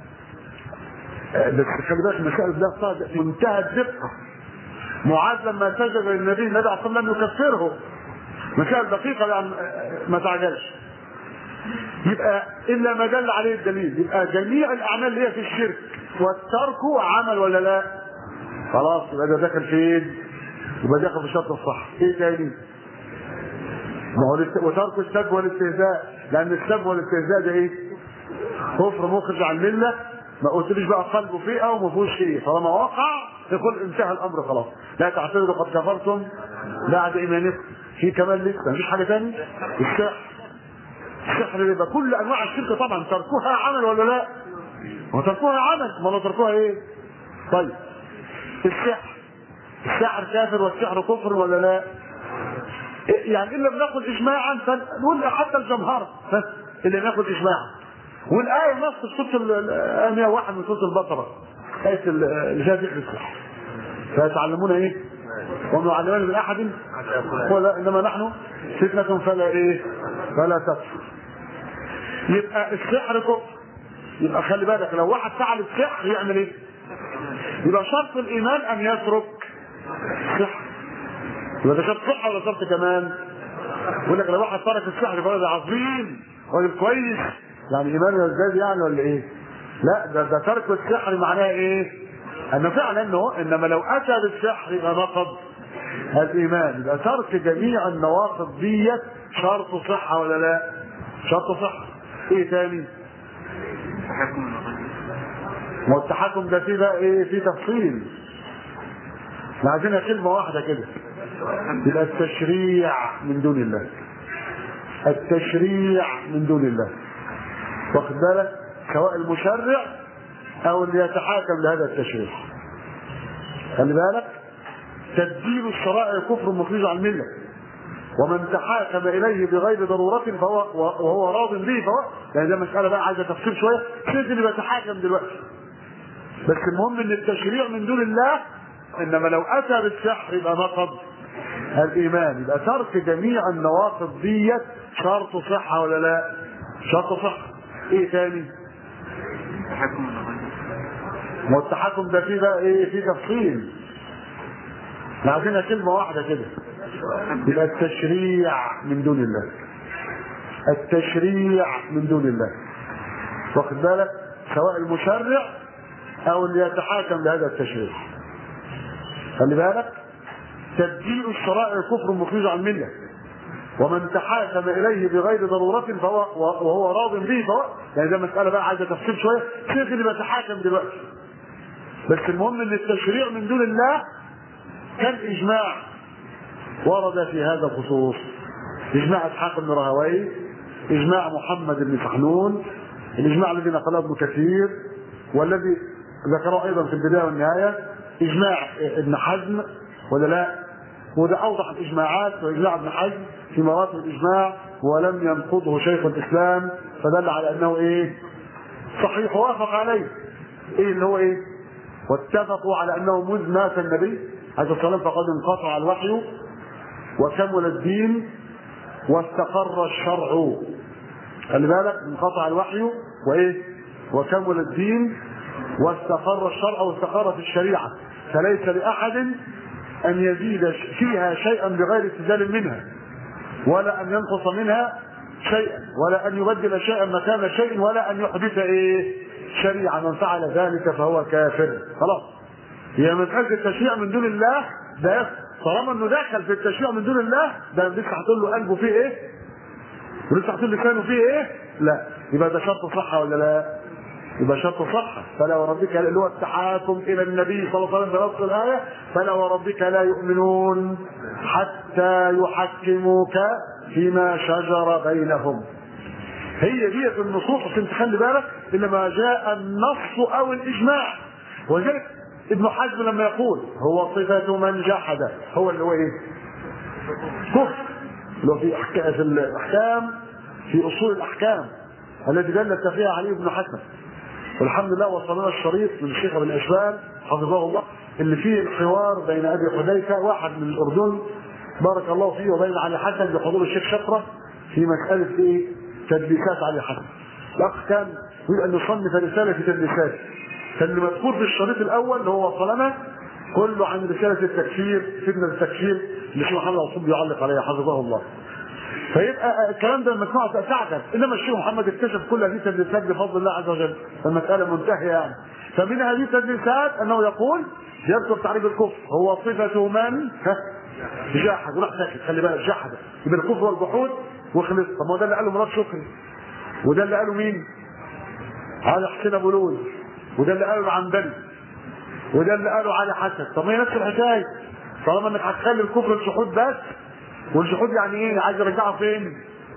بس خلي بالك المسائل ده صادق منتهى الدقه معاذ لما سجد للنبي النبي عليه الصلاه لم يكفره مسائل دقيقه يعني ما تعجلش يبقى الا ما دل عليه الدليل يبقى جميع الاعمال اللي هي في الشرك والترك عمل ولا لا خلاص يبقى ده داخل فين يبقى داخل في شرط الصح ايه تاني ما هو الاست- وترك السب والاستهزاء لان السب والاستهزاء ده ايه كفر مخرج عن المله ما قلتليش بقى قلبه فئه وما فيهوش شيء طالما وقع يقول انتهى الامر خلاص لا تعتذروا قد كفرتم بعد ايمانكم في كمان لسه مفيش حاجه تاني السحر السحر يبقى كل انواع الشرك طبعا تركوها عمل ولا لا؟ هو تركوها عمل ما لو تركوها ايه؟ طيب السحر السحر كافر والسحر كفر ولا لا؟ يعني ان لم ناخذ اجماعا فنقول حتى الجمهره ها؟ اللي ناخذ اجماعا والايه نص في سوره ال- ال- 101 من سوره البقره ايه ال- اللي فيها ذكر السحر فيتعلمون ايه؟ وما يعلمان من احد ولا انما نحن فتنه فلا ايه؟ فلا تكفر يبقى السحر كفر يبقى خلي بالك لو واحد فعل السحر يعمل ايه؟ يبقى شرط الايمان ان يترك السحر يبقى ده شرط صحه ولا شرط كمان؟ يقول لك لو واحد ترك السحر فهو ده عظيم راجل كويس يعني ايمانه يزداد يعني ولا ايه؟ لا ده ده ترك السحر معناه ايه؟ انه فعلا انه انما لو اتى بالسحر يبقى نقض الايمان يبقى ترك جميع النواقض ديت شرط صحه ولا لا؟ شرط صحه ايه تاني؟ ما هو التحكم ده فيه بقى ايه؟ فيه تفصيل احنا عايزينها كلمه واحده كده يبقى التشريع من دون الله التشريع من دون الله واخد بالك سواء المشرع او اللي يتحاكم لهذا التشريع خلي بالك تبديل الشرائع كفر مخرج عن المله ومن تحاكم اليه بغير ضروره فهو وهو راض به فهو يعني ده مساله بقى عايزه تفصيل شويه شيء اللي بيتحاكم دلوقتي بس المهم ان التشريع من دون الله انما لو اتى بالسحر يبقى نقض الايمان يبقى ترك جميع النواقض ديت شرط صحه ولا لا؟ شرط صحه ايه تاني؟ ما هو التحكم ده فيه بقى ايه؟ فيه تفصيل احنا عايزينها كلمه واحده كده يبقى التشريع من دون الله التشريع من دون الله واخد بالك سواء المشرع او اللي يتحاكم لهذا التشريع خلي بالك تبديل الشرائع كفر مخرج عن المله ومن تحاكم اليه بغير ضروره فهو وهو راض به فهو يعني ده مساله بقى عايزه تفصيل شويه شيخ اللي بيتحاكم دلوقتي بس المهم ان التشريع من دون الله كان اجماع ورد في هذا الخصوص اجماع اسحاق بن راهويه اجماع محمد بن سحنون الاجماع الذي نقله ابن كثير والذي ذكره ايضا في البدايه والنهايه اجماع ابن حزم ولا لا وده اوضح الاجماعات واجماع ابن حزم في مراتب الاجماع ولم ينقضه شيخ الاسلام فدل على انه ايه صحيح وافق عليه ايه اللي هو ايه واتفقوا على انه مذ مات النبي عليه الصلاه والسلام فقد انقطع الوحي وكمل الدين واستقر الشرع خلي بالك انقطع الوحي وايه وكمل الدين واستقر الشرع واستقرت الشريعه فليس لاحد ان يزيد فيها شيئا بغير استدلال منها ولا ان ينقص منها شيئا ولا ان يبدل شيئا مكان شيء ولا ان يحدث ايه شريعه من فعل ذلك فهو كافر خلاص هي مساله التشريع من دون الله ده طالما انه دخل في التشريع من دون الله ده لسه هتقول له قلبه فيه ايه؟ ولسه هتقول لسانه فيه ايه؟ لا يبقى ده شرط صحه ولا لا؟ يبقى شرط صحة فلا وربك اللي هو التحاكم إلى النبي صلى الله عليه وسلم بنص الآية فلا وربك لا يؤمنون حتى يحكموك فيما شجر بينهم هي دي النصوص عشان تخلي بالك انما جاء النص او الاجماع وذلك ابن حزم لما يقول هو صفة من جحد هو اللي هو ايه؟ كفر اللي هو في أحكام في الاحكام في اصول الاحكام التي دلت فيها علي بن حسن والحمد لله وصلنا الشريط من الشيخ ابن اشبال حفظه الله اللي فيه الحوار بين ابي حذيفه واحد من الاردن بارك الله فيه وبين علي حسن بحضور الشيخ شقره في مساله ايه؟ تدليسات علي حسن. الاخ كان يريد ان يصنف رساله في تدليسات. فاللي مذكور في الشريط الاول اللي هو وصلنا كله عن رساله التكفير فتنه التكفير اللي الشيخ محمد العصوب يعلق عليها حفظه الله. فيبقى الكلام ده لما تسمعه تعجب انما الشيخ محمد اكتشف كل هذه التدليسات بفضل الله عز وجل فالمساله منتهيه يعني فمن هذه التدليسات انه يقول يذكر تعريف الكفر هو صفه من جاحد وراح ساكت خلي بالك جحد يبقى الكفر والجحود وخلص طب ما هو ده اللي قاله مراد شكري وده اللي قاله مين؟ علي حسين ابو لوز وده اللي قاله العنبري وده اللي قاله علي حسن طب ما هي نفس الحكايه طالما انك هتخلي الكفر الجحود بس والجحود يعني ايه؟ عايز يرجعه فين؟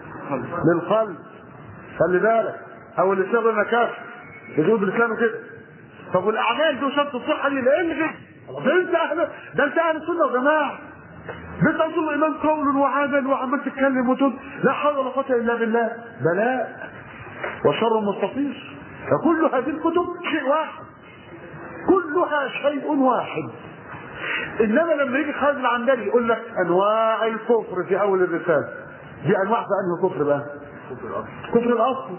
للقلب خلي بالك او اللسان لنا كافر يجوز بلسانه كده طب والاعمال دي وشرط الصحه دي لان كده ده انت اهل ده انت اهل السنه يا جماعه ده انت اصل الايمان قول وعمل وعمال تتكلم وتقول لا حول ولا قوه الا بالله بلاء وشر مستطير فكل هذه الكتب شيء واحد كلها شيء واحد انما لما يجي خالد العندلي يقول لك انواع الكفر في اول الرساله دي انواع في انهي كفر بقى؟ كفر الاصل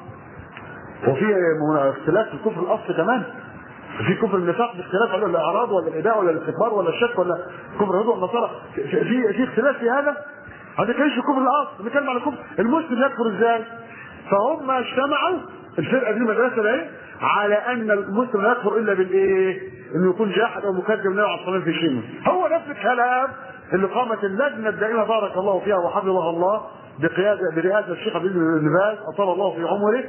وفي اختلاف في الكفر الاصل كمان في كفر النفاق باختلاف على الاعراض ولا الاداء ولا الاستكبار ولا الشك ولا كفر الهدوء والنصارى في في, في اختلاف في هذا هذا كانش كفر الاصل بنتكلم على كفر المسلم يكفر ازاي؟ فهم اجتمعوا الفرقه دي المدرسه ده ايه؟ على ان المسلم لا يكفر الا بالايه؟ انه يكون جاحد او مكذب النبي عليه الصلاه في شيء هو نفس الكلام اللي قامت اللجنه الدائمه بارك الله فيها وحفظها الله بقياده برئاسه الشيخ عبد بن باز اطال الله في عمره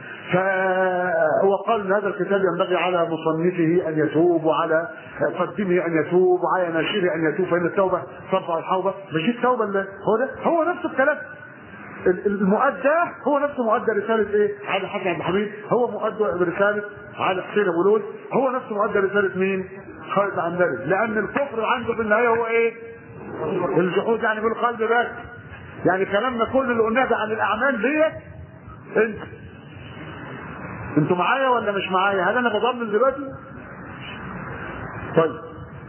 فهو قال ان هذا الكتاب ينبغي على مصنفه ان يتوب وعلى مقدمه ان يتوب وعلى ناشره ان يتوب فان التوبه ترفع الحوبه مش دي التوبه اللي هو ده هو نفس الكلام المؤدى هو نفسه مؤدى رسالة ايه؟ علي حسن عبد الحميد هو مؤدى رسالة علي حسين ابو لول هو نفسه مؤدى رسالة مين؟ خالد العنبري لأن الكفر عنده في النهاية هو ايه؟ الجحود يعني بالقلب بس يعني كلامنا كل اللي قلناه ده عن الأعمال ديت انت انتوا معايا ولا مش معايا؟ هل أنا بضمن دلوقتي؟ طيب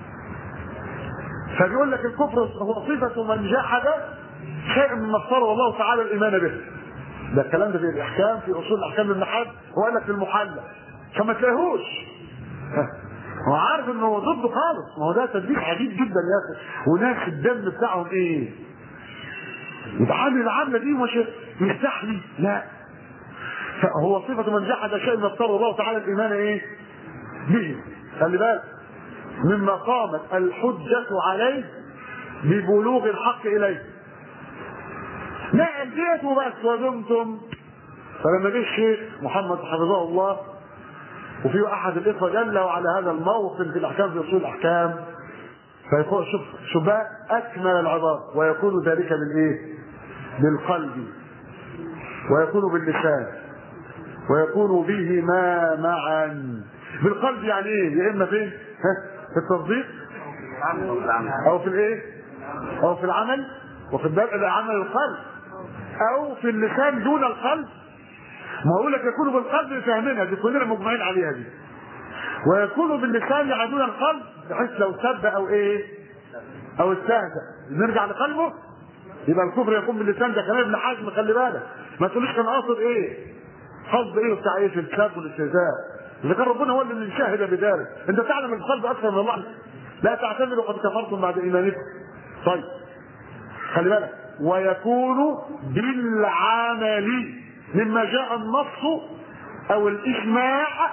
فبيقول لك الكفر هو صفة من جحد شيء مما افترض الله تعالى الايمان به ده الكلام ده في الاحكام في اصول الاحكام ابن حزم هو قال لك في المحلى فما تلاقيهوش هو عارف انه هو ضده خالص ما هو ده تدبير عجيب جدا يا اخي وناس الدم بتاعهم ايه يبقى عامل العامله دي ومش مستحلي لا فهو صفة من جحد شيء ما افترض الله تعالى الايمان ايه به خلي بالك مما قامت الحجة عليه ببلوغ الحق اليه لا اديته بس ودمتم فلما جه الشيخ محمد حفظه الله وفي احد الاخوه جلوا على هذا الموقف في الاحكام في اصول الاحكام فيقول شوف شوف بقى اكمل العبارة ويكون ذلك بالايه؟ بالقلب ويكون باللسان ويكون بهما معا بالقلب يعني ايه؟ يا اما فين؟ ها؟ في التصديق او في الايه؟ او في العمل وفي الباب عمل القلب او في اللسان دون القلب ما اقول لك يكون بالقلب فاهمينها دي كلنا مجمعين عليها دي ويكون باللسان يعني دون القلب بحيث لو سب او ايه او استهزأ نرجع لقلبه يبقى الكفر يكون باللسان ده كلام ابن حزم خلي بالك ما تقوليش كان قاصد ايه قصد ايه بتاع ايه في السب والاستهزاء اذا كان ربنا هو اللي شاهد بذلك انت تعلم القلب اكثر من الله لا تعتذروا قد كفرتم بعد ايمانكم طيب خلي بالك ويكون بالعمل مما جاء النص او الاجماع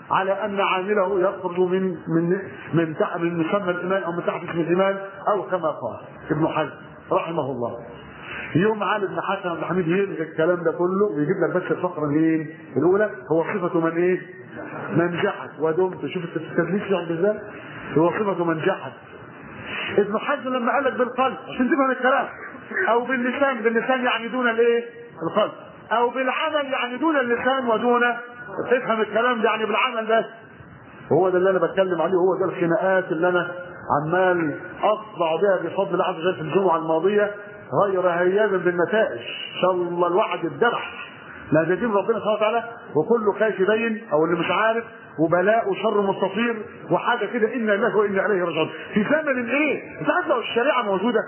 على ان عامله يخرج من من من تحت من مسمى الايمان او من تحت اسم الايمان او كما قال ابن حزم رحمه الله يوم علي بن حسن بن حميد يلغي الكلام ده كله ويجيب لك بس الفقره الايه؟ الاولى هو صفه من ايه؟ من جحد ودمت شوف التدليس يعني ازاي؟ هو صفه من جحد ابن حزم لما قال لك بالقلب عشان تفهم الكلام او باللسان باللسان يعني دون الايه؟ القلب او بالعمل يعني دون اللسان ودون تفهم الكلام ده يعني بالعمل بس هو ده اللي انا بتكلم عليه هو ده الخناقات اللي انا عمال اطلع بها بفضل الله عز وجل في الجمعه الماضيه غير هيابا بالنتائج ان شاء الله الواحد يتذبح لا ده دين ربنا سبحانه وتعالى وكله خايف يبين او اللي مش عارف وبلاء وشر مستطير وحاجه كده انا لله وانا اليه راجعون في زمن ايه؟ انت عارف لو الشريعه موجوده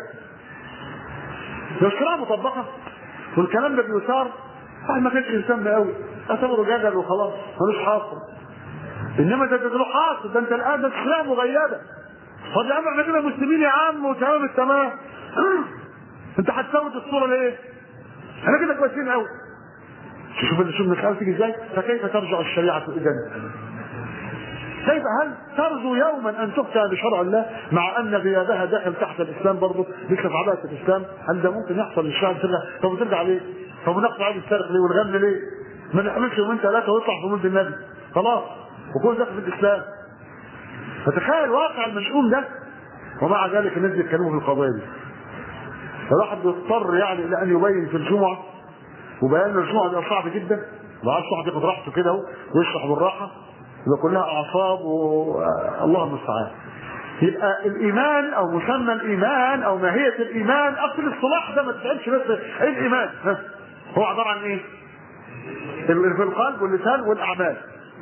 لو الشريعه مطبقه والكلام ده بيثار واحد ما كانش يهتم قوي اعتبره جدل وخلاص ملوش حاصل انما ده ده له حاصل ده انت الان ده الشريعه مغيبه طب يا عم احنا كده مسلمين يا عم وتمام التمام انت هتفوت الصوره ليه؟ احنا كده كويسين قوي شوف شوف المسألة تيجي ازاي فكيف ترجع الشريعة اذا كيف هل ترجو يوما ان تؤتى بشرع الله مع ان غيابها داخل تحت الاسلام برضه لسه في عباءة الاسلام هل ده ممكن يحصل للشعب ترجع طب ترجع ليه؟ طب نقطع عيد السرق ليه والغم ليه؟ ما نعملش يومين ثلاثة ويطلع في مولد النبي خلاص وكل ده في الاسلام فتخيل واقع المشؤوم ده ومع ذلك الناس بيتكلموا في القضايا دي فالواحد بيضطر يعني الى ان يبين في الجمعه وبيان الجمعه ده صعب جدا ما عادش واحد ياخد راحته كده ويشرح بالراحه يبقى كلها اعصاب والله المستعان يبقى الايمان او مسمى الايمان او ماهيه الايمان اصل الاصطلاح ده ما تفهمش بس ايه الايمان ها؟ هو عباره عن ايه؟ في القلب واللسان والاعمال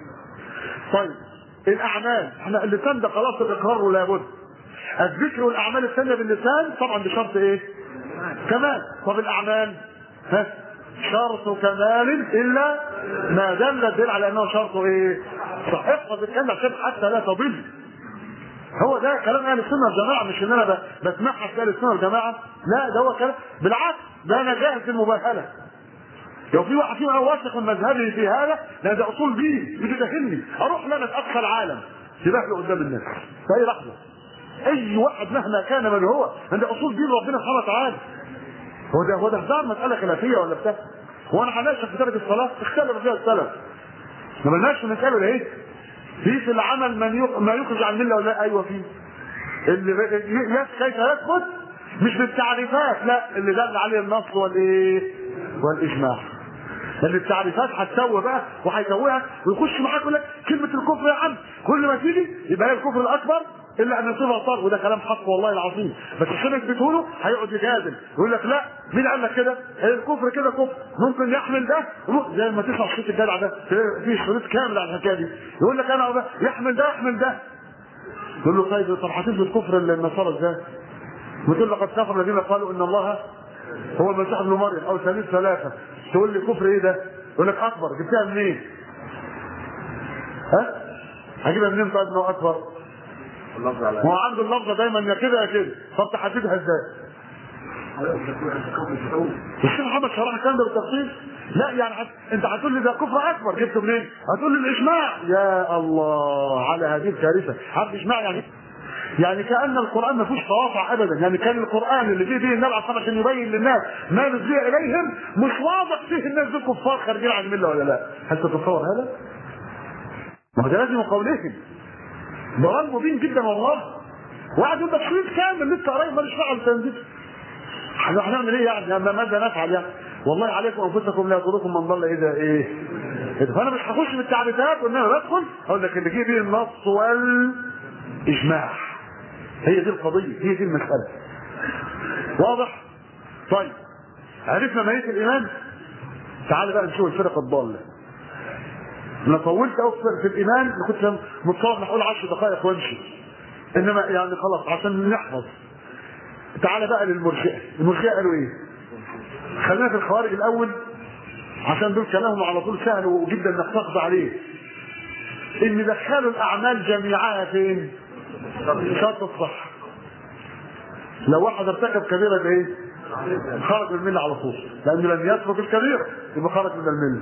طيب الاعمال احنا اللسان ده خلاص الاقرار ولا بد الذكر والاعمال الثانيه باللسان طبعا بشرط ايه؟ كمال طب الاعمال ها شرط كمال الا ما دل الدليل على انه شرط ايه؟ صح احفظ الكلمه عشان حتى لا تضل هو ده كلام اهل السنه والجماعه مش ان انا بسمعها في اهل السنه والجماعه لا ده هو كلام بالعكس ده انا جاهز المباهله لو في واحد فيهم واثق من مذهبه في هذا لا ده اصول دين بتدهني اروح لنا في اقصى العالم تبهله قدام الناس في اي لحظه اي واحد مهما كان من هو عند اصول دين ربنا سبحانه وتعالى هو ده هو ده هزار مساله خلافيه ولا بتاع هو انا هناقش في كتابه الصلاه اختلف فيها السلف ما بلناش نتكلم ايه في في العمل من يق... ما يخرج عن المله ولا ايوه فيه اللي ب... كيف يثبت مش بالتعريفات لا اللي دل عليه النص والايه والاجماع لان التعريفات هتسوى بقى وهيسويها ويخش معاك يقول لك كلمه الكفر يا عم كل ما تيجي يبقى هي الكفر الاكبر الا ان يصيبها طار وده كلام حق والله العظيم بس عشان يثبته له هيقعد يجادل يقول لك لا مين قال لك كده؟ الكفر كده كفر ممكن يحمل ده زي ما تسمع صوت الجدع ده في شريط كامل على الحكايه دي يقول لك انا يحمل ده يحمل ده تقول له طيب طب هتثبت كفر النصارى ازاي؟ وتقول لقد كفر الذين قالوا ان الله هو المسيح ابن مريم او ثالث ثلاثه تقول لي كفر ايه ده؟ يقول لك اكبر جبتها منين؟ ها؟ هجيبها منين طيب انه اكبر؟ هو عنده اللفظه دايما يا كده يا كده طب تحددها ازاي؟ الشيخ محمد شرح الكلام ده بالتفصيل لا يعني حت... انت هتقول لي ده كفر اكبر جبته منين؟ هتقول لي الاجماع يا الله على هذه الكارثه عارف اجماع يعني يعني كان القران ما فيهوش تواضع ابدا يعني كان القران اللي فيه به النبي عليه الصلاه عشان يبين للناس ما نزل اليهم مش واضح فيه الناس دول كفار خارجين عن المله ولا لا هل تتصور هذا؟ ما هو ده لازم قولهم ضلال مبين جدا والله واحد يقول تفصيل كامل لسه قريب ماليش دعوه بالتنزيل هنعمل ايه يعني ماذا نفعل يعني والله عليكم انفسكم لا يضركم من ضل اذا ايه فانا مش هخش في التعريفات وانما بدخل اقول لك اللي جه به النص والاجماع هي دي القضيه هي دي المساله واضح طيب عرفنا ماهيه الايمان تعال بقى نشوف الفرق الضاله انا طولت قوي في الايمان كنت متصور نقول 10 دقائق وامشي انما يعني خلاص عشان نحفظ تعال بقى للمرجئه المرجئه قالوا ايه خلينا في الخوارج الاول عشان دول كلامهم على طول سهل وجدا نحتفظ عليه ان دخلوا الاعمال جميعها فين شرط الصح لو واحد ارتكب كبيره بايه خرج من المله على طول لانه لم يترك الكبيره يبقى خرج من المله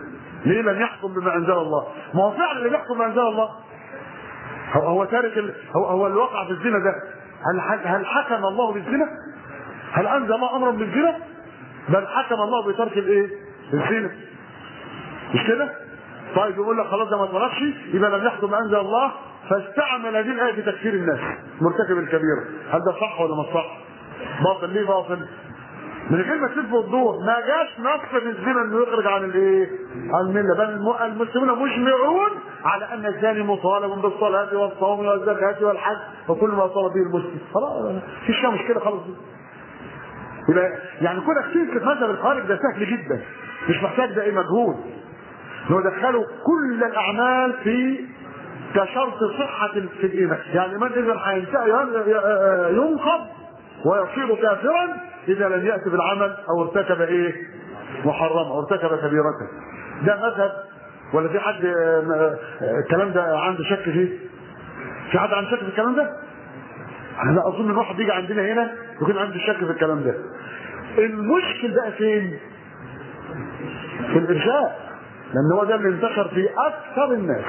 ليه لم يحكم بما انزل الله ما هو فعلا اللي بيحكم بما انزل الله هو هو تارك ال... هو هو اللي وقع في الزنا ده هل ح- هل حكم الله بالزنا؟ هل انزل الله امرا بالزنا؟ بل حكم الله بترك الايه؟ الزنا مش كده؟ طيب يقول لك خلاص ده ما اتولدش يبقى لم يحكم ما انزل الله فاستعمل هذه الايه في تكفير الناس مرتكب الكبيره هل ده صح ولا مش صح؟ باطل ليه باطل؟ من غير ما تلف وتدور ما جاش نص في الزنا انه يخرج عن الايه؟ عن المله بل الم- المسلمون مجمعون على ان الزاني مطالب بالصلاه والصوم والزكاه والحج وكل ما طلب به المسلم خلاص مفيش فيها مشكله خلاص يبقى يعني كونك تمسك مذهب الخارج ده سهل جدا مش محتاج ده ايه مجهود انه دخلوا كل الاعمال في كشرط صحة في الإيمان، يعني الإيمان إذا هينتهي ينقض ويصير كافرا إذا لم يأتي بالعمل أو ارتكب إيه؟ محرم أو ارتكب كبيرة. ده مذهب ولا في حد آه، آه، الكلام ده عنده شك فيه؟ في حد عنده شك في الكلام ده؟ أنا لا أظن إن واحد يجي عندنا هنا يكون عنده شك في الكلام ده. المشكل بقى فين؟ في الإرجاء لأن هو ده اللي انتشر في أكثر الناس.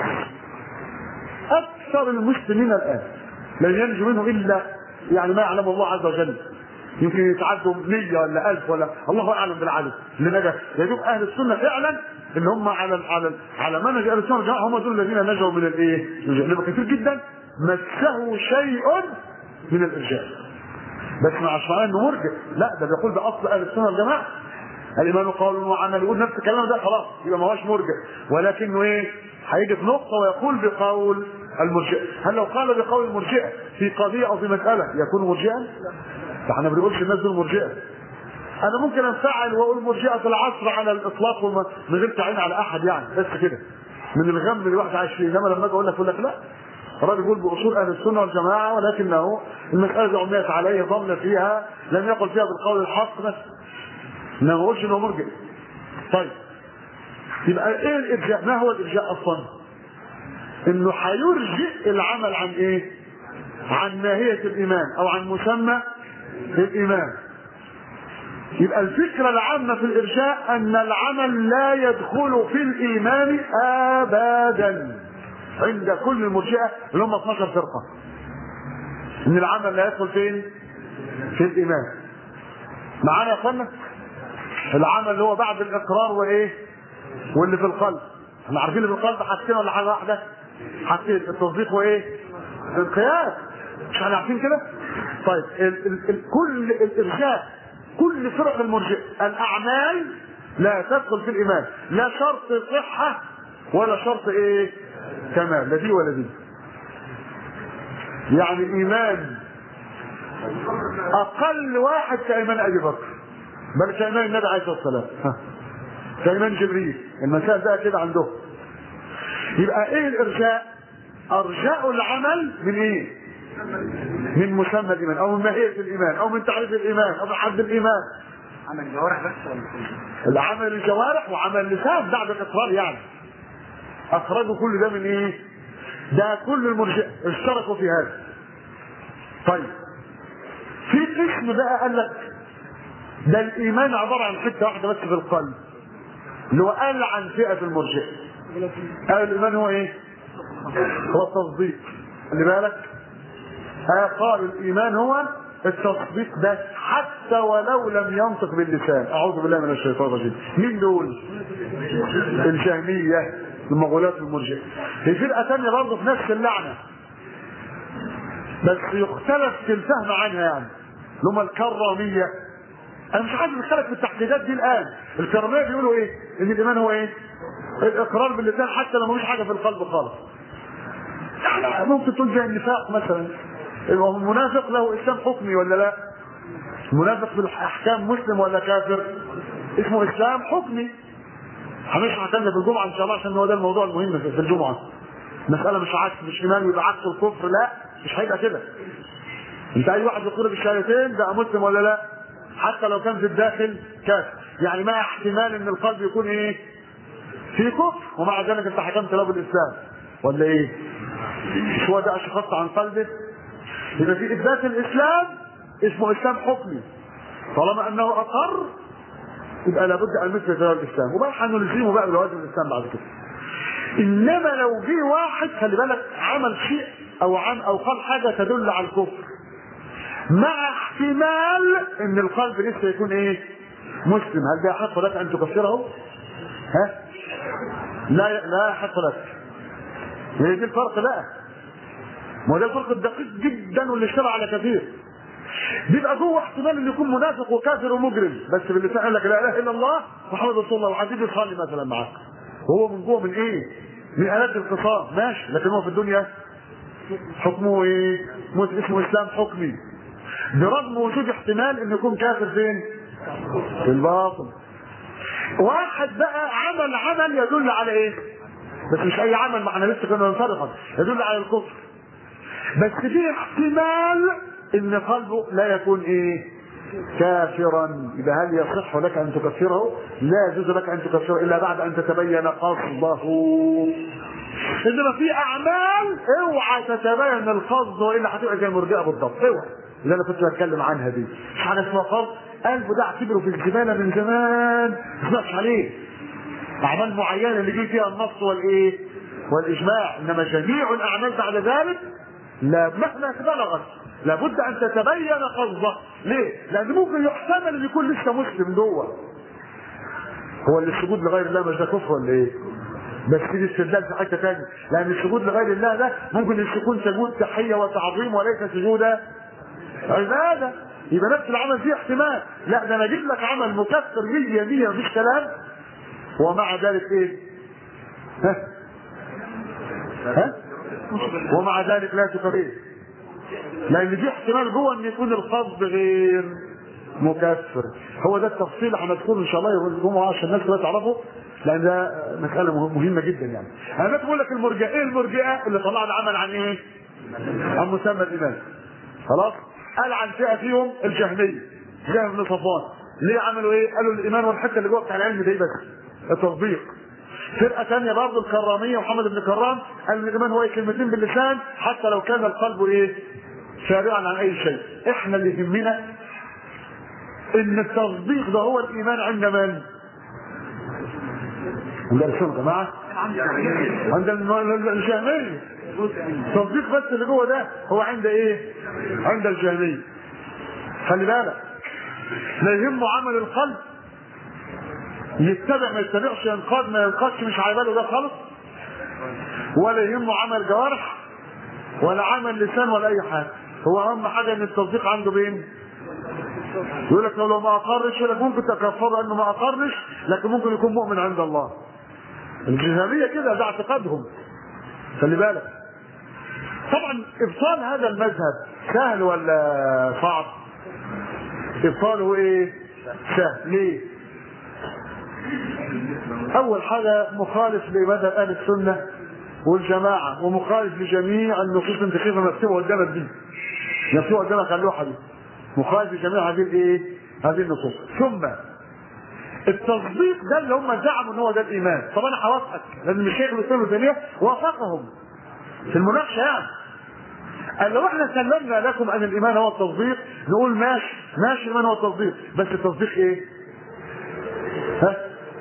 أكثر المسلمين الآن لن ينجو منه إلا يعني ما يعلم الله عز وجل يمكن يتعدوا 100 ولا 1000 ولا الله اعلم بالعدد اللي نجا يا دوب اهل السنه فعلا اللي هم على على على منهج اهل السنه والجماعه هم دول الذين نجوا من الايه؟ انما كثير جدا مسه شيء من الارجاء بس مع الشرعيه انه مرجع لا ده بيقول ده اصل اهل السنه والجماعه الايمان قول وعمل يقول نفس الكلام ده خلاص يبقى ما هوش مرجع ولكنه ايه؟ هيجي في نقطه ويقول بقول المرجئه هل لو قال بقول المرجئه في قضيه او في مساله يكون مرجئا؟ فاحنا ما بنقولش الناس دول مرجئه انا ممكن انفعل واقول مرجئه العصر على الاطلاق وما- من غير تعيين على احد يعني بس كده من الغم اللي الواحد عايش فيه انما لما اجي اقول لك يقول لك لا الراجل يقول باصول اهل السنه والجماعه ولكنه المساله دي عميت عليه ضمن فيها لم يقل فيها بالقول الحق بس ما بقولش انه مرجئ طيب يبقى ايه الارجاء ما هو الارجاء اصلا انه هيرجئ العمل عن ايه عن ماهيه الايمان او عن مسمى الايمان يبقى الفكرة العامة في الإرجاء أن العمل لا يدخل في الإيمان أبدا عند كل المرجئة اللي هم 12 فرقة إن العمل لا يدخل فين؟ في الإيمان معانا يا أخوانا؟ العمل اللي هو بعد الإقرار وإيه؟ واللي في القلب احنا عارفين اللي في القلب حاجتين ولا حاجة واحدة؟ حاجتين التصديق وإيه؟ القياس مش احنا عارفين كده؟ طيب ال ال ال كل الإرجاء كل فرق المرجئة الأعمال لا تدخل في الإيمان لا شرط صحة ولا شرط إيه؟ كمال لا دي ولا دي يعني إيمان أقل واحد كإيمان أبي بكر بل كإيمان النبي عليه الصلاة والسلام ها. كإيمان جبريل المسائل ده كده عندهم يبقى إيه الإرجاء؟ أرجاء العمل من إيه؟ من مسمى الايمان او من ماهيه الايمان او من تعريف الايمان او من حد الايمان عمل جوارح بس ولا كله؟ العمل الجوارح وعمل اللسان بعد الاقرار يعني اخرجوا كل ده من ايه ده كل المرجئه اشتركوا في هذا طيب في قسم بقى قال لك ده الايمان عباره عن حته واحده بس في القلب اللي هو قال عن فئه المرجئه قال الايمان هو ايه هو التصديق خلي بالك ها قالوا الايمان هو التصديق بس حتى ولو لم ينطق باللسان اعوذ بالله من الشيطان الرجيم مين دول الجهميه المغولات المرجئه في فرقه ثانيه برضه في نفس اللعنه بس يختلف في الفهم عنها يعني اللي هم الكراميه انا مش عايز اتكلم في التحديدات دي الان الكراميه بيقولوا ايه ان الايمان هو ايه الاقرار باللسان حتى لو مفيش حاجه في القلب خالص يعني ممكن تقول زي النفاق مثلا هو المنافق له اسلام حكمي ولا لا المنافق في الاحكام مسلم ولا كافر اسمه اسلام حكمي هنشرح تاني في الجمعه ان شاء الله عشان هو ده الموضوع المهم في الجمعه مساله مش عكس مش ايمان يبقى عكس الكفر لا مش هيبقى كده انت اي واحد يقر بالشهادتين بقى مسلم ولا لا حتى لو كان في الداخل كافر يعني ما احتمال ان القلب يكون ايه في كفر ومع ذلك انت حكمت له بالاسلام ولا ايه مش هو ده اشخاص عن قلبه يبقى في اثبات الاسلام اسمه اسلام حكمي طالما انه اقر يبقى لابد ان مثل جواب الاسلام وبقى هنلزمه بقى بلوازم الاسلام بعد كده انما لو جه واحد خلي بالك عمل شيء او عم او قال حاجه تدل على الكفر مع احتمال ان القلب لسه يكون ايه مسلم هل ده يحق لك ان تكفره ها لا لا يحق لك هي دي الفرق بقى ما هو ده الفرق الدقيق جدا واللي اشتبه على كثير بيبقى جوه احتمال انه يكون منافق وكافر ومجرم بس باللسان قال لك لا اله الا الله محمد رسول الله وحديث يصلي مثلا معاك وهو من جوه من ايه؟ من الات الخصام ماشي لكن هو في الدنيا حكمه ايه؟ اسمه اسلام حكمي برغم وجود احتمال انه يكون كافر فين؟ في الباطن واحد بقى عمل عمل يدل على ايه؟ بس مش اي عمل ما احنا لسه كنا منفرقا يدل على الكفر بس في احتمال ان قلبه لا يكون ايه كافرا يبقى هل يصح لك ان تكفره لا يجوز لك ان تكفره الا بعد ان تتبين قصده انما في اعمال اوعى تتبين القصد والا هتبقى زي المرجئه بالضبط اوعى اللي انا كنت بتكلم عنها دي مش حاجه اسمها قصد قلبه ده اعتبره في الزباله من زمان ما تسمعش عليه اعمال معينه اللي جه فيها النص والايه والاجماع انما جميع الاعمال بعد ذلك لا مهما بلغت لابد ان تتبين قصده ليه؟ لان ممكن يحتمل ان يكون لسه مسلم جوه هو اللي السجود لغير الله مش ده كفر ولا ايه؟ بس في استدلال في حته ثانيه لان السجود لغير الله ده ممكن يكون سجود تحيه وتعظيم وليس سجود عباده يبقى نفس العمل فيه احتمال لا ده انا اجيب لك عمل مكفر 100 100 مفيش كلام ومع ذلك ايه؟ ها؟ ها؟ ومع ذلك لا تكفر لان في احتمال جوه ان يكون القصد غير مكفر هو ده التفصيل هنذكره ان شاء الله يوم الجمعه عشان الناس كلها تعرفه لان ده مساله مهمه جدا يعني انا بس بقول لك المرجئه ايه المرجئه اللي طلعنا عمل عن ايه؟ عن مسمى الايمان خلاص؟ قال عن فئه فيهم الجهميه جهم بن صفوان ليه عملوا ايه؟ قالوا الايمان والحته اللي جوه بتاع العلم دي بس التصديق فرقه ثانيه برضه الكراميه محمد بن كرام قال ان الايمان هو كلمتين باللسان حتى لو كان القلب ايه؟ شارعا عن اي شيء احنا اللي يهمنا ان التصديق ده هو الايمان عند من؟ عند الشيخ يا جماعه عند الجهميه التصديق بس اللي جوه ده هو عند ايه؟ عند الجهميه خلي بالك لا يهمه عمل القلب يتبع ما يتبعش ينقاد ما ينقادش مش على باله ده خالص ولا يهمه عمل جوارح ولا عمل لسان ولا اي حاجه هو اهم حاجه ان التصديق عنده بين يقول لك لو ما اقرش يقول لك ممكن تكفره انه ما اقرش لكن ممكن يكون مؤمن عند الله الجهميه كده ده اعتقادهم خلي بالك طبعا ابطال هذا المذهب سهل ولا صعب ابطاله ايه سهل ليه اول حاجه مخالف لمذهب اهل السنه والجماعه ومخالف لجميع النصوص انت كيف مكتوبه قدامك دي مكتوبه قدامك على اللوحه دي مخالف لجميع هذه الايه هذه النصوص ثم التصديق ده اللي هم زعموا ان هو ده الايمان طب انا هوافقك لان الشيخ الاسلام ابن تيميه وافقهم في المناقشه يعني قال لو احنا سلمنا لكم ان الايمان هو التصديق نقول ماشي ماشي الايمان هو التصديق بس التصديق ايه؟ ها؟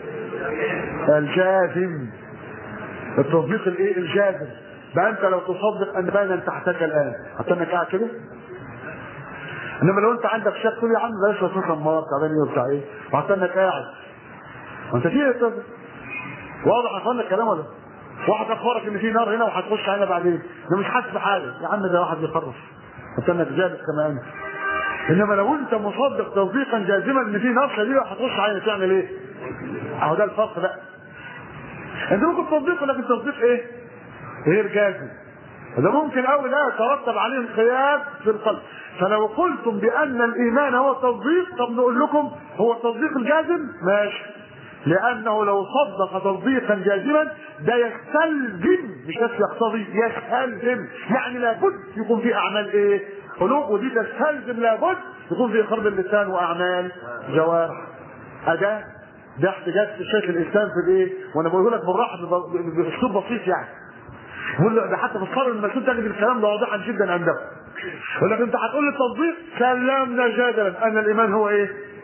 الجازم التصديق الايه؟ الجازم بقى انت لو تصدق ان بانا تحتك الان هتنك قاعد كده؟ انما لو انت عندك شك تقول يا عم بلاش وسوسه النار تعبان ايه وبتاع ايه؟ وهتنك قاعد وانت فيه تصدق واضح يا اخوانا الكلام ولا؟ واحد اخبرك ان في نار هنا وهتخش هنا بعدين ده مش حاسس بحاجه يا عم ده واحد بيخرف وكانك جالس كما انت انما لو انت مصدق تصديقا جازما ان في نار شديده هتخش عينك تعمل ايه؟ اهو ده الفرق بقى انت ممكن تصديق لكن تصديق ايه؟ غير جازم ده ممكن قوي ده يترتب عليه انقياد في القلب فلو قلتم بان الايمان هو التصديق طب نقول لكم هو التصديق الجازم ماشي لانه لو صدق تصديقا جازما ده يستلزم مش بس يقتضي يستلزم يعني لابد يكون في اعمال ايه؟ قلوب ودي تستلزم لابد يكون في قرب اللسان واعمال جوارح اداه ده احتجاج في شيخ الاسلام في الايه؟ وانا بقول لك بالراحه باسلوب بسيط يعني بقول له ده حتى في الصبر المسؤول تجد الكلام ده واضحا جدا عندهم يقول لك انت هتقول لي التصديق سلمنا جدلا ان الايمان هو ايه؟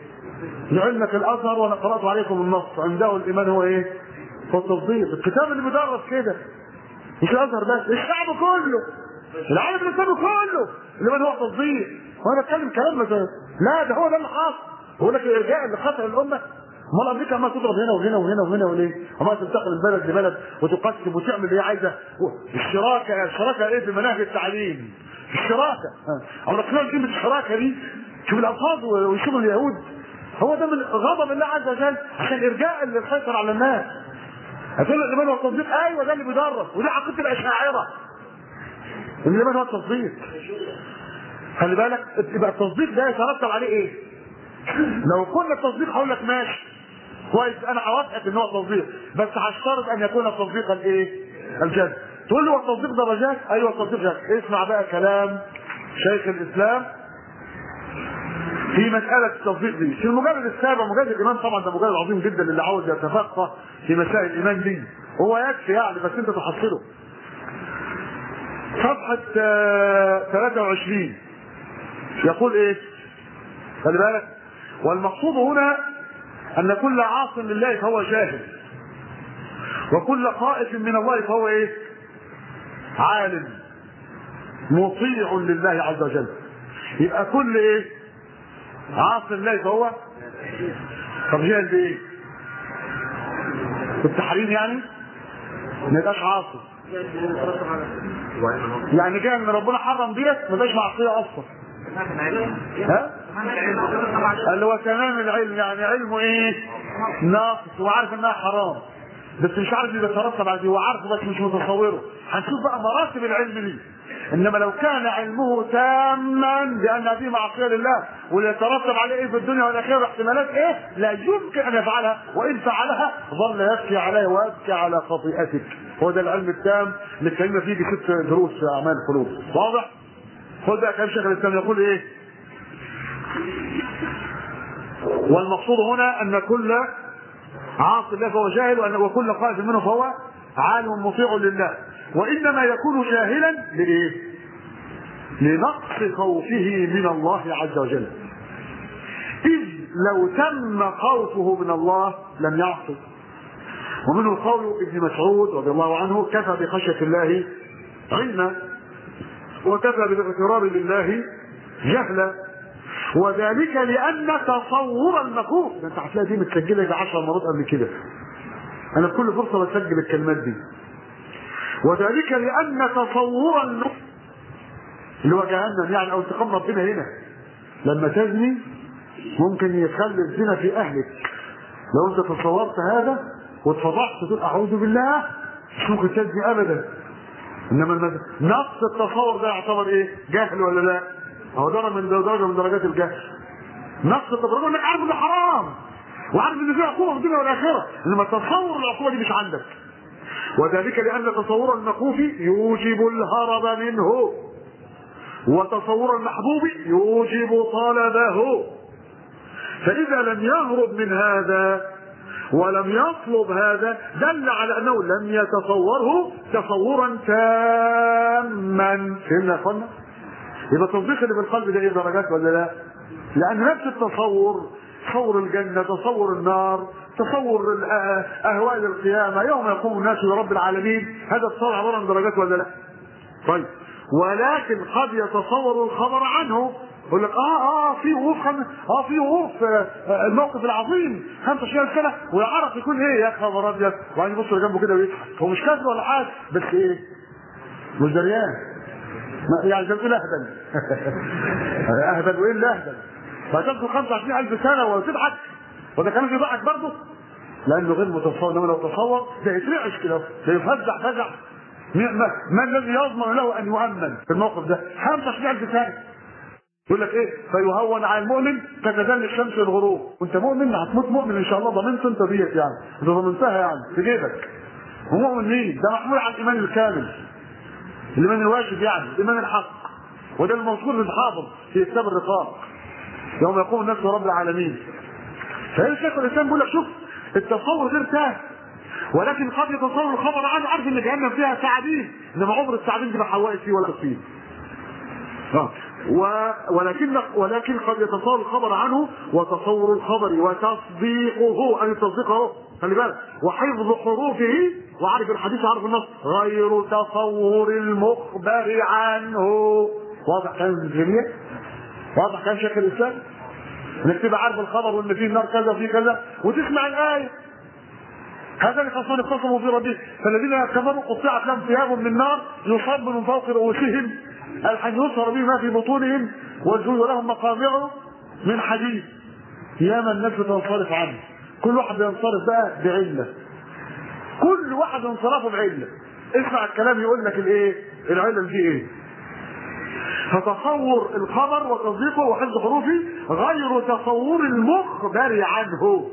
لعلمك الازهر وانا قرات عليكم النص عنده الايمان هو ايه؟ هو التصديق الكتاب اللي بيدرس كده مش الازهر بس الشعب كله العالم الاسلامي كله الايمان هو التصديق وانا بتكلم كلام مثلا لا ده هو ده اللي حاصل هو لك الارجاء اللي خسر الامه امال امريكا عماله تضرب هنا وهنا وهنا وهنا وليه؟ عماله تنتقل من بلد لبلد وتقسم وتعمل اللي هي عايزه الشراكه الشراكه ايه في مناهج التعليم الشراكه او نقول كلمه الشراكه دي شوف الالفاظ ويشوفوا اليهود هو ده من غضب الله عز وجل عشان ارجاء اللي سيطر على الناس هتقول لك الايمان هو التصديق ايوه ده اللي بيدرس ودي عقيده الاشاعره ان الايمان هو التصديق خلي بالك يبقى التصديق ده يترتب عليه ايه؟ لو كنا التصديق هقول لك ماشي كويس انا اوافقك ان هو تصديق بس هشترط ان يكون التصديق الايه؟ الجد تقول لي هو التصديق درجات؟ ايوه التصديق جد اسمع بقى كلام شيخ الاسلام في مسألة التصديق دي، في المجلد السابع مجلد الإيمان طبعا ده مجلد عظيم جدا اللي عاوز يتفقه في مسائل الإيمان دي، هو يكفي يعني بس أنت تحصله. صفحة آه، 23 يقول إيه؟ خلي بالك والمقصود هنا أن كل عاص لله فهو جاهل وكل خائف من الله فهو إيه؟ عالم مطيع لله عز وجل يبقى كل إيه؟ عاص لله فهو طب جاهل بايه؟ بالتحريم يعني؟ ما يبقاش عاصي يعني جاهل ان ربنا حرم ديت ما يبقاش معصيه اصلا ها؟ اللي هو تمام العلم يعني علمه ايه؟ ناقص وعارف انها حرام بس مش عارف يبقى يترتب عليه هو عارفه بس مش متصوره هنشوف بقى مراتب العلم دي انما لو كان علمه تاما بان هذه معصيه لله واللي يترتب عليه ايه في الدنيا والاخره احتمالات ايه لا يمكن ان يفعلها وان فعلها ظل يبكي عليه ويبكي على خطيئتك هو ده العلم التام اللي اتكلمنا فيه في ست دروس في اعمال القلوب واضح؟ خد بقى كلام شيخ الاسلام يقول ايه؟ والمقصود هنا ان كل عاص الله فهو جاهل وأن وكل خائف منه فهو عالم مطيع لله وانما يكون جاهلا لايه؟ لنقص خوفه من الله عز وجل اذ لو تم خوفه من الله لم يعصي ومنه قول ابن مسعود رضي الله عنه كفى بخشيه الله علما وكفى بالاغترار لله جهلا وذلك لان تصور المكروه ده انت هتلاقي دي متسجله يجي 10 مرات قبل كده انا في كل فرصه بسجل الكلمات دي وذلك لان تصور النفس اللي هو جهنم يعني او انتقام ربنا هنا لما تزني ممكن يخلي الزنا في اهلك لو انت تصورت هذا واتفضحت تقول اعوذ بالله مش ممكن تزني ابدا انما المز... نفس التصور ده يعتبر ايه؟ جهل ولا لا؟ هو درجه من درجه من درجات الجهل. نفس التصور انك عارف انه حرام وعارف ان في عقوبه في الدنيا والاخره انما تصور العقوبه دي مش عندك. وذلك لان تصور المخوف يوجب الهرب منه وتصور المحبوب يوجب طلبه فاذا لم يهرب من هذا ولم يطلب هذا دل على انه لم يتصوره تصورا تاما فهمنا يا اخوانا؟ يبقى التصديق اللي في القلب ده ايه درجات ولا لا؟ لان نفس التصور تصور الجنه تصور النار تصور اهوال القيامه يوم يقوم الناس لرب العالمين هذا التصور عباره عن درجات ولا لا؟ طيب ولكن قد يتصور الخبر عنه يقول لك اه اه في وقوف خم... اه في وقوف آه الموقف العظيم 25 سنه ويعرف يكون ايه يا خبر ابيض وبعدين يبص جنبه كده ويضحك هو مش كافر ولا حاجه بس ايه؟ مش دريان يعني زي ما تقول اهبل اهبل وايه اللي اهبل فتدخل 25000 سنه وتضحك وده كمان يضحك برضه لانه غير متصور انما لو تصور ده يترعش كده ده يفزع فزع ما, ما الذي يضمن له ان يؤمن في الموقف ده 25000 سنه يقول لك ايه فيهون على المؤمن كتزل الشمس الغروب وانت مؤمن هتموت مؤمن ان شاء الله ضمنت انت ديت يعني انت ضمنتها يعني في جيبك ومؤمن مين ده محمول على الايمان الكامل الايمان الواجب يعني الايمان الحق وده المذكور للحافظ في كتاب الرقاق يوم يقوم الناس لرب العالمين فهي شيخ الاسلام بيقول لك شوف التصور غير سهل ولكن قد يتصور الخبر عنه عارف ان جهنم فيها تعابين انما عمر التعابين دي ما حوقت فيه ولا فيه و... ولكن ولكن قد يتصور الخبر عنه وتصور الخبر وتصديقه أي تصديقه خلي بالك وحفظ حروفه وعارف الحديث وعارف النص غير تصور المخبر عنه واضح كلام ابن تيميه؟ واضح كلام شيخ الاسلام؟ انك تبقى عارف الخبر وان في النار كذا وفي كذا وتسمع الايه هذا خصمان اختصموا في ربهم فالذين كفروا قطعت لهم ثياب من نار يصب من فوق رؤوسهم الحين يصهر به ما في بطونهم والجود لهم مقامع من حديد ياما الناس بتنصرف عنه كل واحد ينصرف بقى بعله كل واحد انصرافه بعله اسمع الكلام يقول لك الايه العله اللي فيه ايه فتصور الخبر وتصديقه وحفظ حروفه غير تصور المخبر عنه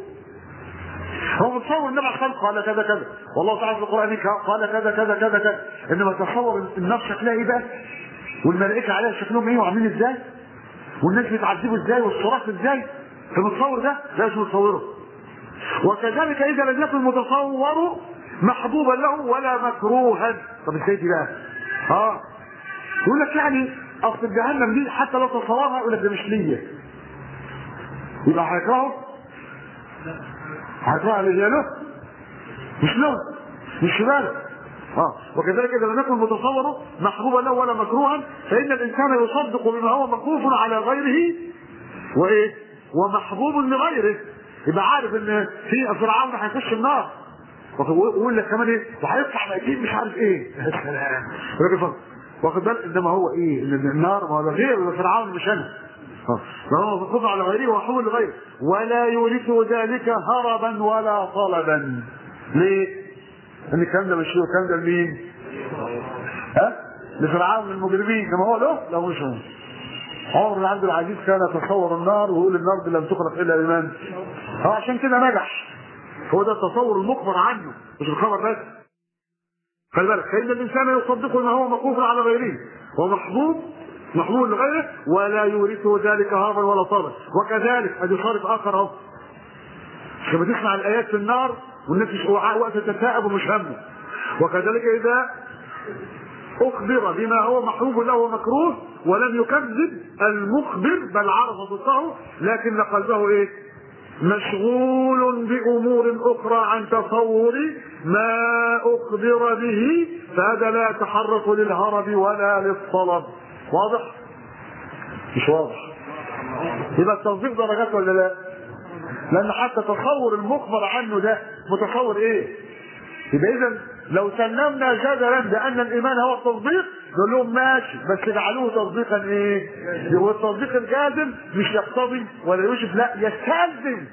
هو متصور النبي عليه الصلاه قال كذا كذا والله تعالى في القران قال كذا كذا كذا كذا انما تصور النار شكلها ايه بقى والملائكه عليها شكلهم ايه وعاملين ازاي والناس بيتعذبوا ازاي والصراخ ازاي المتصور ده لا مش متصوره وكذلك اذا لم يكن المتصور محبوبا له ولا مكروها طب ازاي دي بقى اه يقول لك يعني اصل جهنم دي حتى لو تصورها يقول لك ده مش ليا يبقى هيكرهه هيكرهها لرجاله مش له مش في بالك اه وكذلك اذا لم يكن متصور محبوبا له ولا مكروها فان الانسان يصدق بما هو مخوف على غيره وايه ومحبوب لغيره يبقى عارف ان في فرعون هيخش النار ويقول لك كمان ايه وهيطلع ميتين مش عارف ايه يا سلام راجل واخد بالك انما هو ايه ان النار ما هو ده غير ده فرعون مش انا فهو مخوف على غيره وحول لغيره ولا يورث ذلك هربا ولا طلبا ليه؟ ان الكلام ده مش له الكلام ده لمين؟ ها؟ لفرعون المجرمين كما هو له؟ لا مش هو عمر بن عبد العزيز كان يتصور النار ويقول النار دي لم تخلق الا الايمان هو عشان كده نجح هو ده التصور المخبر عنه مش الخبر بس خلي بالك فان الانسان يصدق ما هو مخوف على غيره ومحبوب محبوب لغيره ولا يورثه ذلك هربا ولا طلبا وكذلك ادي صارف اخر اهو لما تسمع الايات في النار والناس مش وقت تتثاءب ومش همه وكذلك اذا اخبر بما هو محبوب له ومكروه ولم يكذب المخبر بل عرف ضده لكن قلبه ايه مشغول بامور اخرى عن تصور ما اخبر به فهذا لا يتحرك للهرب ولا للطلب واضح مش واضح يبقى التصديق درجات ولا لا لان حتى تصور المخبر عنه ده متصور ايه يبقى اذا لو سلمنا جدلا بان الايمان هو التصديق نقول لهم ماشي بس اجعلوه تصديقا ايه؟ هو التصديق الجازم مش يقتضي ولا يوجب لا يستلزم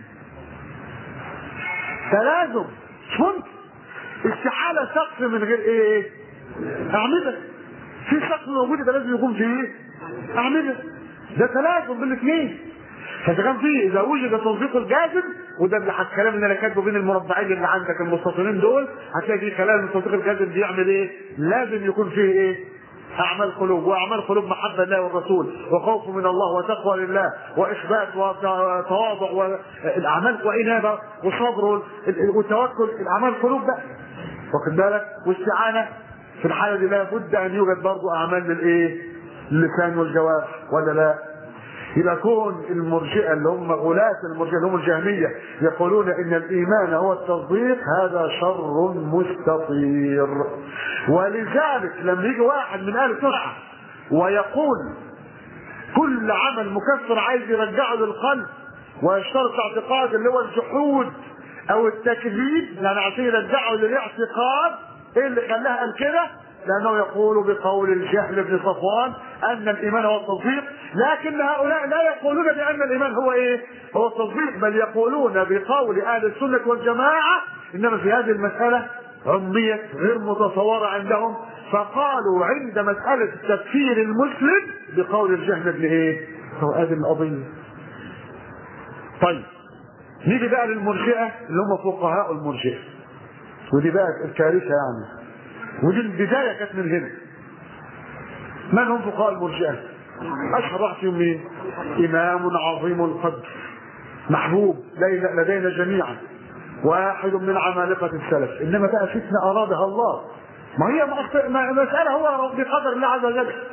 تلازم مش ممكن استحاله سقف من غير ايه؟ اعمده في سقف موجود ده لازم يكون فيه اعمده ده تلازم بين الاثنين فاذا كان فيه اذا وجد تصديق الجازم وده الكلام اللي انا كاتبه بين المربعين اللي عندك المستطيلين دول هتلاقي فيه كلام التصديق الجازم بيعمل ايه؟ لازم يكون فيه ايه؟ اعمال قلوب واعمال قلوب محبه لله والرسول وخوف من الله وتقوى لله واثبات وتواضع والاعمال وانابه وصبر والتوكل الاعمال قلوب بقى واخد بالك واستعانه في الحاله دي لابد ان يوجد برضه اعمال للايه؟ اللسان والجوارح ولا لا؟ يبقى كون المرجئه اللي هم غلاة المرجئه اللي هم الجهميه يقولون ان الايمان هو التصديق هذا شر مستطير ولذلك لما يجي واحد من اهل السرعه ويقول كل عمل مكفر عايز يرجعه للقلب ويشترط اعتقاد اللي هو الجحود او التكذيب يعني عشان يرجعه للاعتقاد ايه اللي خلاها قال كده؟ لانه يقول بقول الجهل بن صفوان ان الايمان هو التصديق لكن هؤلاء لا يقولون بان الايمان هو ايه؟ هو التصديق بل يقولون بقول اهل السنه والجماعه انما في هذه المساله عمية غير متصورة عندهم فقالوا عند مسألة تكفير المسلم بقول الجهل بن ايه؟ هو هذه القضية. طيب نيجي بقى للمرجئة اللي هم فقهاء المرجئة. ودي بقى الكارثة يعني. ودي البداية كانت من هنا من هم فقهاء المرجئة أشهر واحد فيهم مين إمام عظيم القدر محبوب لدينا جميعا واحد من عمالقة السلف إنما بقى فتنة أرادها الله ما هي مسألة هو بقدر الله عز وجل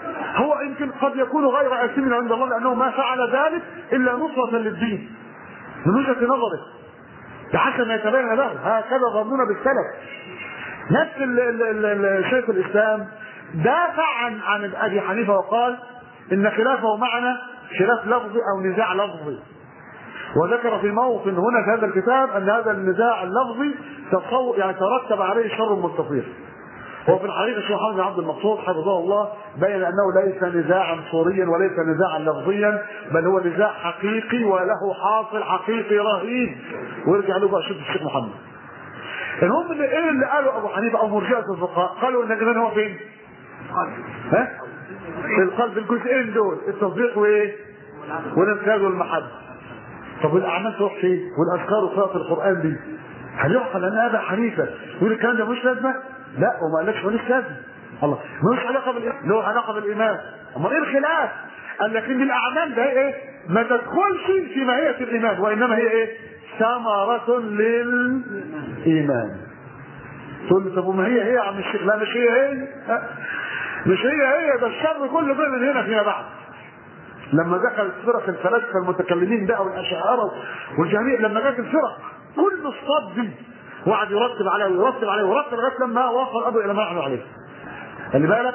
هو يمكن قد يكون غير آثم عند الله لأنه ما فعل ذلك إلا نصرة للدين من وجهة نظره بحسب ما يتبين له هكذا ظنونا بالسلف نفس ال- ال- ال- شيخ الإسلام دافع عن عن أبي حنيفة وقال إن خلافه معنا خلاف لفظي أو نزاع لفظي وذكر في موطن هنا في هذا الكتاب ان هذا النزاع اللفظي تصور يعني ترتب عليه شر مستطير هو في الحقيقه الشيخ محمد بن عبد المقصود حفظه الله بين انه ليس نزاعا صوريا وليس نزاعا لفظيا بل هو نزاع حقيقي وله حاصل حقيقي رهيب ويرجع له بقى شوف الشيخ محمد المهم ان ايه اللي قاله ابو حنيفه او مرجئه الفقهاء قالوا ان الايمان هو فين؟ ها؟ في القلب الجزئين دول التصديق وايه؟ والانقياد والمحبه طب والاعمال تروح فين؟ والاذكار وقراءه القران دي هل يعقل ان ابا حنيفه يقول الكلام ده مش لازمه؟ لا وما قالكش ملوش لازمه الله ملوش علاقه بالايمان له علاقه بالايمان امال ايه الخلاف؟ قال لك ان الاعمال ده ايه؟ ما تدخلش في ماهيه الايمان وانما هي ايه؟ ثمره للايمان تقول لي طب وما هي هي يا عم الشيخ لا مش هي هي مش هي هي ده الشر كله جاي من هنا فيما بعد لما دخل فرق الفلاسفه المتكلمين بقى والاشاعره والجميع لما جت الفرق كل الصد دي وقعد يرتب عليه ويرتب عليه ويرتب لغايه لما وصل ابو الى ما نحن عليه. خلي بالك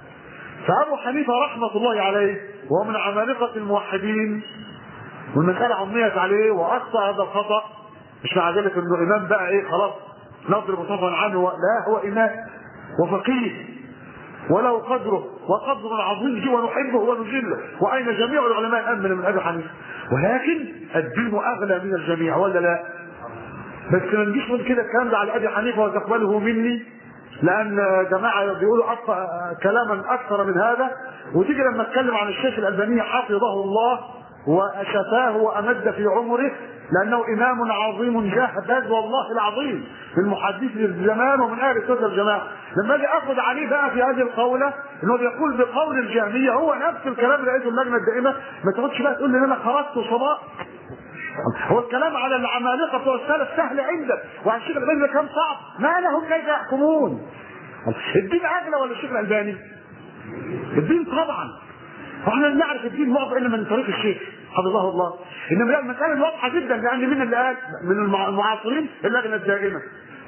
فابو حنيفه رحمه الله عليه وهو من عمالقه الموحدين والمساله عميت عليه واخطا هذا الخطا مش مع ذلك انه امام بقى ايه خلاص نضرب طرفا عنه لا هو امام وفقيه وله قدره وقدر عظيم جدا ونحبه ونجله واين جميع العلماء امن من ابي حنيفه ولكن الدين اغلى من الجميع ولا لا؟ بس ما نجيش من كده الكلام ده على ابي حنيفه وتقبله مني لان جماعه بيقولوا أكثر كلاما اكثر من هذا وتيجي لما اتكلم عن الشيخ الالباني حفظه الله وشفاه وامد في عمره لانه امام عظيم جهبذ والله العظيم من محدثي الزمان ومن اهل السنه الجماعه لما اجي اخذ عليه بقى في هذه القوله انه بيقول بقول الجهميه هو نفس الكلام اللي لقيته اللجنه الدائمه ما تقعدش بقى تقول لي ان انا خرجت صباء هو الكلام على العمالقه بتوع السلف سهل عندك وعلى الشيخ الالباني ده كلام صعب ما لهم كيف يحكمون الدين اغلى ولا الشيخ الالباني؟ الدين طبعا واحنا نعرف الدين معظم الا من طريق الشيخ حفظه الله انما لا المساله واضحه جدا لان من اللي قال من المع- المعاصرين اللجنه الدائمه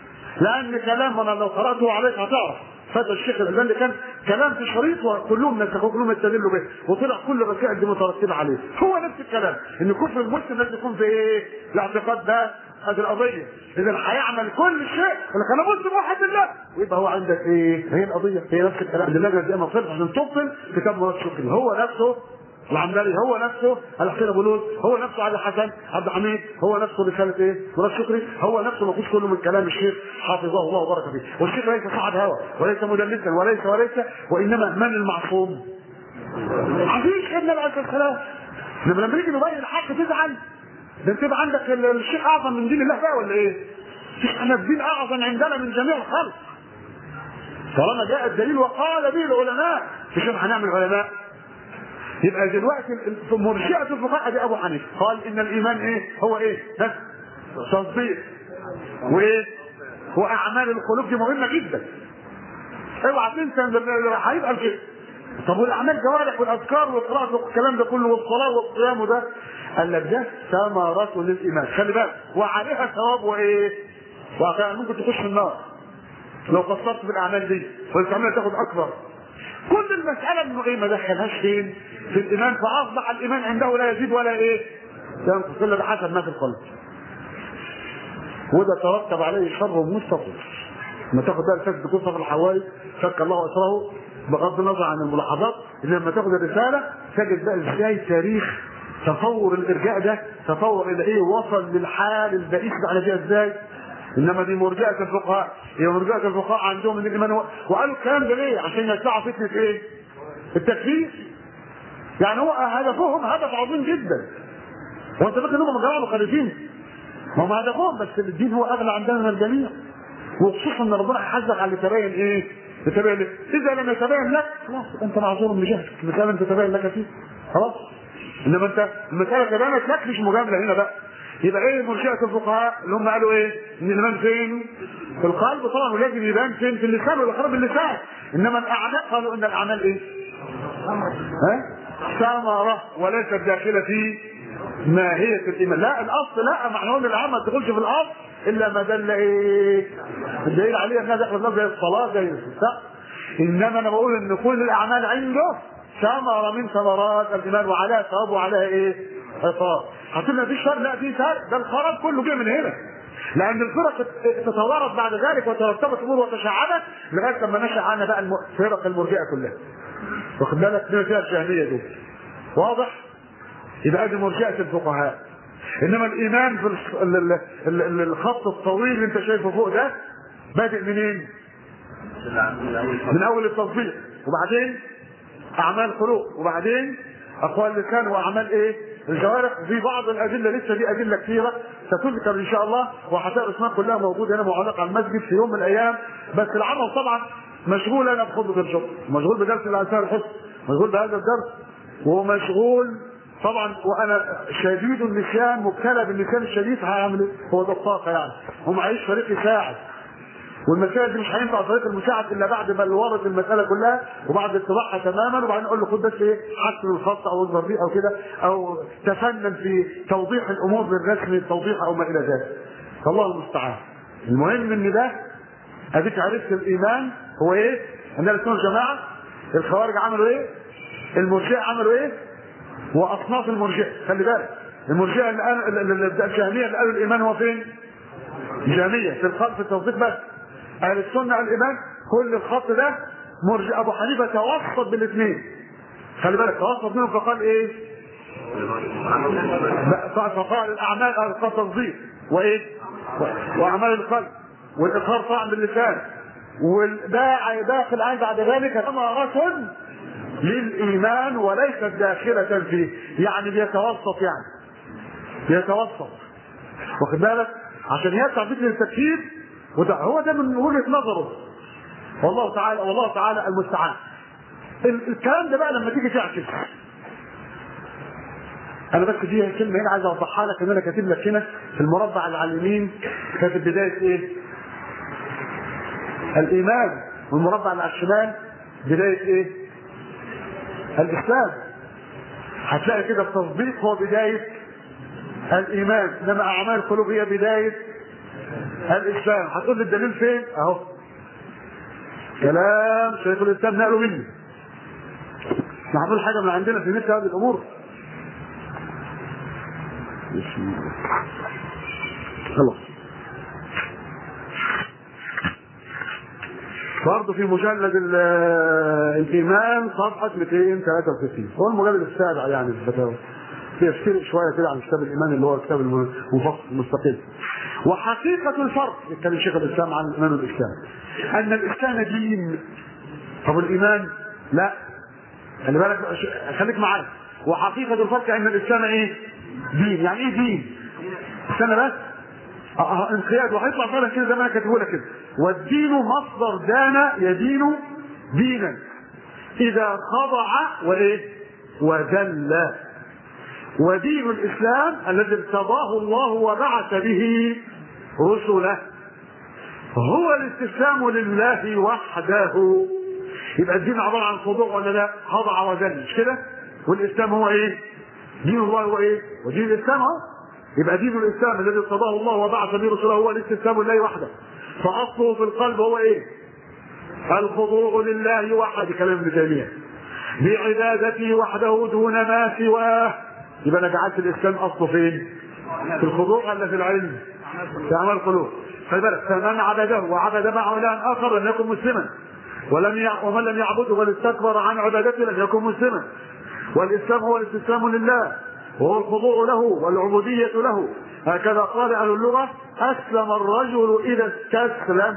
لان كلام انا لو قراته عليك هتعرف فتى الشيخ الالباني كان كلام في شريط وكلهم نسخوه كلهم استدلوا به وطلع كل الرسائل دي مترتبه عليه هو نفس الكلام ان كفر المسلم لازم يكون في ايه؟ الاعتقاد ده هذه القضيه اذا هيعمل كل شيء لك انا مسلم واحد بالله ويبقى هو عندك ايه؟ هي القضيه هي نفس الكلام اللي اللجنه الدائمه طلعت عشان تبطل كتاب مراد شكري هو نفسه العمداني هو نفسه الحسين ابو لوز هو نفسه علي حسن عبد الحميد هو نفسه رساله ايه؟ مراد شكري هو نفسه ما فيش كله من كلام الشيخ حفظه الله وبارك فيه والشيخ ليس صاحب هوى وليس مدلسا وليس وليس وانما من المعصوم؟ عزيز ابن عليه السلام لما لما نيجي نبين الحق تزعل ده انت يبقى عندك ال- الشيخ اعظم من دين الله بقى ولا ايه؟ احنا الدين اعظم عندنا من جميع الخلق طالما جاء الدليل وقال به العلماء مش احنا هنعمل علماء يبقى دلوقتي ال- في مرجئه الفقهاء دي ابو حنيفه قال ان الايمان ايه؟ هو ايه؟ ها؟ تصديق وايه؟ واعمال القلوب دي مهمه جدا اوعى تنسى ان ال- هيبقى كده طب والاعمال جوارح والاذكار والقراءه والكلام ده كله والصلاه والصيام وده قال لك ده ثمرة للايمان خلي بالك وعليها ثواب وايه؟ وكان ممكن تخش النار لو قصرت في الاعمال دي والتعمال تاخد اكبر كل المساله انه ايه ما دخلهاش فين؟ في الايمان فاصبح الايمان عنده لا يزيد ولا ايه؟ ينقص الا بحسب ما في القلب وده ترتب عليه شر مستطير لما تاخد بقى الفك بقصه في الحوالي فك الله اسره بغض النظر عن الملاحظات ان لما تاخد الرساله تجد بقى ازاي تاريخ تطور الارجاء ده تطور الى ايه وصل للحال البئيس ده على فيها ازاي انما دي مرجئه الفقهاء هي مرجئه الفقهاء عندهم ان الايمان هو وقالوا الكلام ده ليه؟ عشان يدفعوا فتنه ايه؟ التكفير يعني هو هدفهم هدف عظيم جدا وانت فاكر ان هم جماعه مخالفين ما هم هدفهم بس الدين هو اغلى عندنا من الجميع وخصوصا ان ربنا هيحاسبك على اللي تبين ايه؟ يتبين لك اذا لم يتبين لك خلاص انت معذور بجهلك المساله انت تبين لك فيه خلاص انما انت المساله تبينت لك مش مجامله هنا بقى يبقى ايه مرجئه الفقهاء اللي هم قالوا ايه؟ ان الايمان فين؟ في القلب طبعا ولازم يبان فين؟ في اللسان والاقرار باللسان انما الاعمال قالوا ان الاعمال ايه؟ ها ثمرة وليست داخلة في ماهية الإيمان لا الأصل لا معنى ان الأعمال ما تدخلش في الأصل إلا ما دل إيه الدليل عليه أنها داخل النار زي الصلاة زي الصلاة إنما أنا بقول إن كل الأعمال عنده ثمرة من ثمرات الإيمان وعليها ثواب وعليها إيه عقاب هتقول لي مفيش فرق لا في فرق ده الخراب كله جه من هنا لان الفرق تتوارد بعد ذلك وترتبط امور وتشعبت لغايه لما نشا عنها بقى الم- فرق المرجئه كلها واخد بالك من فيها الجهميه دول واضح يبقى دي مرجئه الفقهاء انما الايمان في الخ- ال- ال- ال- ال- الخط الطويل اللي انت شايفه فوق ده بادئ منين؟ من اول التصديق وبعدين اعمال قلوب وبعدين اقوال لسان واعمال ايه؟ الجوارح في بعض الادله لسه دي ادله كثيره ستذكر ان شاء الله وهتلاقي اسمها كلها موجوده هنا معلقه على المسجد في يوم من الايام بس العمل طبعا مشغول انا بخطبه الجمعه مشغول بدرس الانسان الحسن مشغول بهذا الدرس ومشغول طبعا وانا شديد النسيان مبتلى بالنسيان الشديد هعمل ايه؟ هو ده الطاقه يعني هم عايش فريق يساعد والمسائل دي مش هينفع طريق المساعد الا بعد ما ورد المساله كلها وبعد اتضاحها تماما وبعدين نقول له خد بس ايه حسن الخط او اظهر فيه او كده او تفنن في توضيح الامور بالرسم التوضيح او ما الى ذلك فالله المستعان المهم ان ده اديك عرفت الايمان هو ايه؟ ان السنه الجماعه الخوارج عملوا ايه؟ المرجئه عملوا ايه؟ واصناف المرجئه خلي بالك المرجئه اللي قالوا ال- ال- ال- الجهميه اللي قالوا الايمان هو فين؟ جهميه في الخط في التوثيق بس اهل السنه على الايمان كل الخط ده مرجع ابو حنيفه توسط بالاثنين خلي بالك توسط منهم فقال ايه؟ ب- فقال الاعمال قال تصديق وايه؟ و- واعمال القلب والاقرار طبعا باللسان والباع داخل عين بعد ذلك ثمرة للايمان وليست داخلة فيه يعني بيتوسط يعني بيتوسط واخد بالك عشان يسع فكر التكفير وده هو ده من وجهه نظره والله تعالى والله تعالى المستعان ال- الكلام ده بقى لما تيجي تعكس انا بس دي كلمه هنا عايز اوضحها لك ان انا كاتب لك هنا في المربع اللي على اليمين كاتب بدايه ايه؟ الايمان والمربع اللي على الشمال بدايه ايه؟ الاسلام هتلاقي كده التصديق هو بدايه الايمان انما اعمال القلوب هي بدايه الاسلام هتقول لي الدليل فين اهو كلام شيخ الاسلام نقله مني احنا هنقول حاجه من عندنا في مثل هذه الامور بسم الله. خلاص برضه في مجلد ال- الايمان صفحه 263 هو المجلد السابع يعني في الفتاوى يفترق شويه كده عن كتاب الايمان اللي هو الكتاب المفصل المستقل وحقيقه الفرق يتكلم شيخ الاسلام عن الايمان والاسلام ان الاسلام دين طب الايمان لا خلي بالك خليك معايا وحقيقه الفرق ان الاسلام ايه؟ دين يعني ايه دين؟ استنى بس اه اه انقياد وهيطلع فعلا كده زي ما انا كاتبه لك كده والدين مصدر دان يدين دينا اذا خضع وايه؟ وذل ودين الاسلام الذي ارتضاه الله وبعث به رسله هو الاستسلام لله وحده يبقى الدين عباره عن خضوع ولا لا؟ خضع وذل مش كده؟ والاسلام هو ايه؟ دين الله هو ايه؟ ودين الاسلام اهو يبقى دين الاسلام الذي ارتضاه الله وبعث به رسله هو الاستسلام لله وحده فاصله في القلب هو ايه؟ الخضوع لله وحده كلام ابن تيميه بعبادته وحده دون ما سواه يبقى انا جعلت الاسلام اصله فين؟ في الخضوع ولا في العلم؟ في اعمال القلوب خلي بالك فمن عبده وعبد معه الها اخر لم يكن مسلما ولم يع... ومن لم يعبده بل استكبر عن عبادته لم يكن مسلما والاسلام هو الاستسلام لله وهو الخضوع له والعبودية له هكذا قال أهل اللغة أسلم الرجل إذا استسلم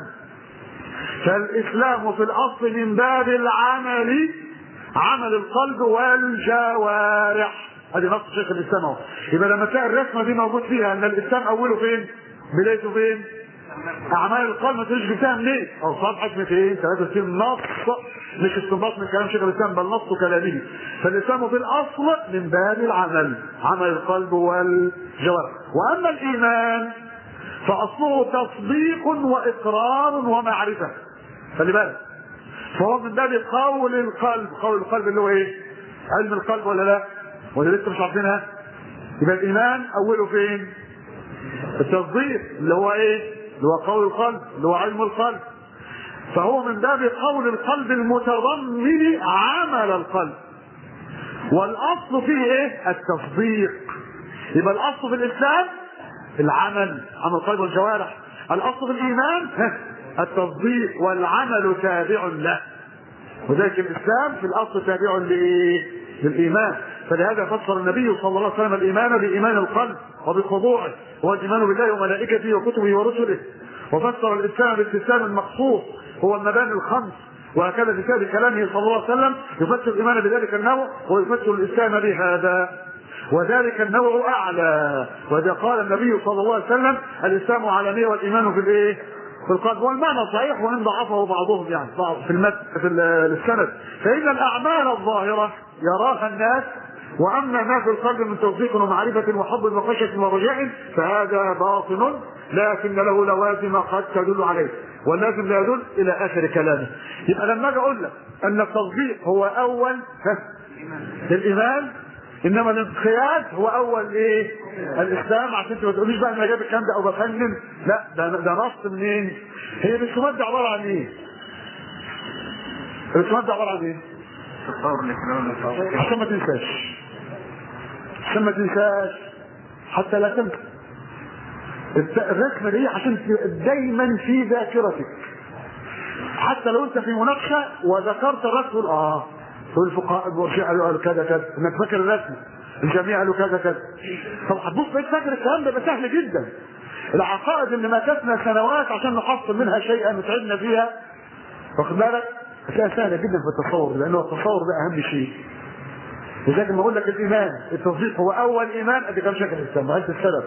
فالإسلام في الأصل من باب العمل عمل القلب والجوارح هذه نص شيخ الإسلام اهو يبقى لما تلاقي الرسمة دي موجود فيها أن الإسلام أوله فين؟ بدايته فين؟ أعمال القلب ما تجيش جبتها منين؟ أو صفحة 263 نص مش استنباط من كلام شيخ الإسلام بل نص كلامه فالإسلام في الأصل من باب العمل عمل القلب والجوارح وأما الإيمان فأصله تصديق وإقرار ومعرفة خلي بالك فهو من باب قول القلب قول القلب اللي هو ايه علم القلب ولا لا ولا لسه مش عارفينها يبقى الايمان اوله فين التصديق اللي هو ايه اللي هو قول القلب اللي هو علم القلب فهو من باب قول القلب المتضمن عمل القلب والاصل فيه ايه التصديق يبقى الاصل في الاسلام العمل عمل القلب والجوارح الاصل في الايمان التصديق والعمل تابع له وذلك الاسلام في الاصل تابع لايه للايمان فلهذا فسر النبي صلى الله عليه وسلم الايمان بايمان القلب وبخضوعه هو الايمان بالله وملائكته وكتبه ورسله وفسر الاسلام بالاسلام المقصود هو المباني الخمس وهكذا في كتاب كلامه صلى الله عليه وسلم يفسر الايمان بذلك النوع ويفسر الاسلام بهذا وذلك النوع اعلى وإذا قال النبي صلى الله عليه وسلم الاسلام علانيه والايمان في الايه؟ في القلب والمعنى صحيح وان ضعفه بعضهم يعني بعض في المد في السند فان الاعمال الظاهره يراها الناس واما ما في القلب من تصديق ومعرفه وحب وخشيه ورجاء فهذا باطن لكن له لوازم قد تدل عليه واللازم لا يدل الى اخر كلامه يبقى لما اجي اقول لك ان التصديق هو اول الايمان انما الانقياد هو اول ايه الاسلام عشان انت ما تقوليش بقى انا جايب الكلام ده او بفنن لا ده ده نص منين هي الرسومات دي عباره عن ايه الرسومات دي عباره عن ايه عشان ما تنساش عشان ما تنساش حتى لا تنسى الرسمه دي عشان دايما في ذاكرتك حتى لو انت في مناقشه وذكرت الرسم اه تقول الفقهاء الشيعة قالوا كذا كذا انك فاكر الرسم الجميع قالوا كذا كذا طب هتبص بقيت فاكر الكلام ده سهل جدا العقائد اللي ماتتنا سنوات عشان نحصل منها شيئا وتعبنا فيها واخد بالك هتلاقيها سهله جدا في التصور لانه التصور ده اهم شيء لذلك لما اقول لك الايمان التصديق هو اول ايمان ادي كم شكل الاسلام وعد السلف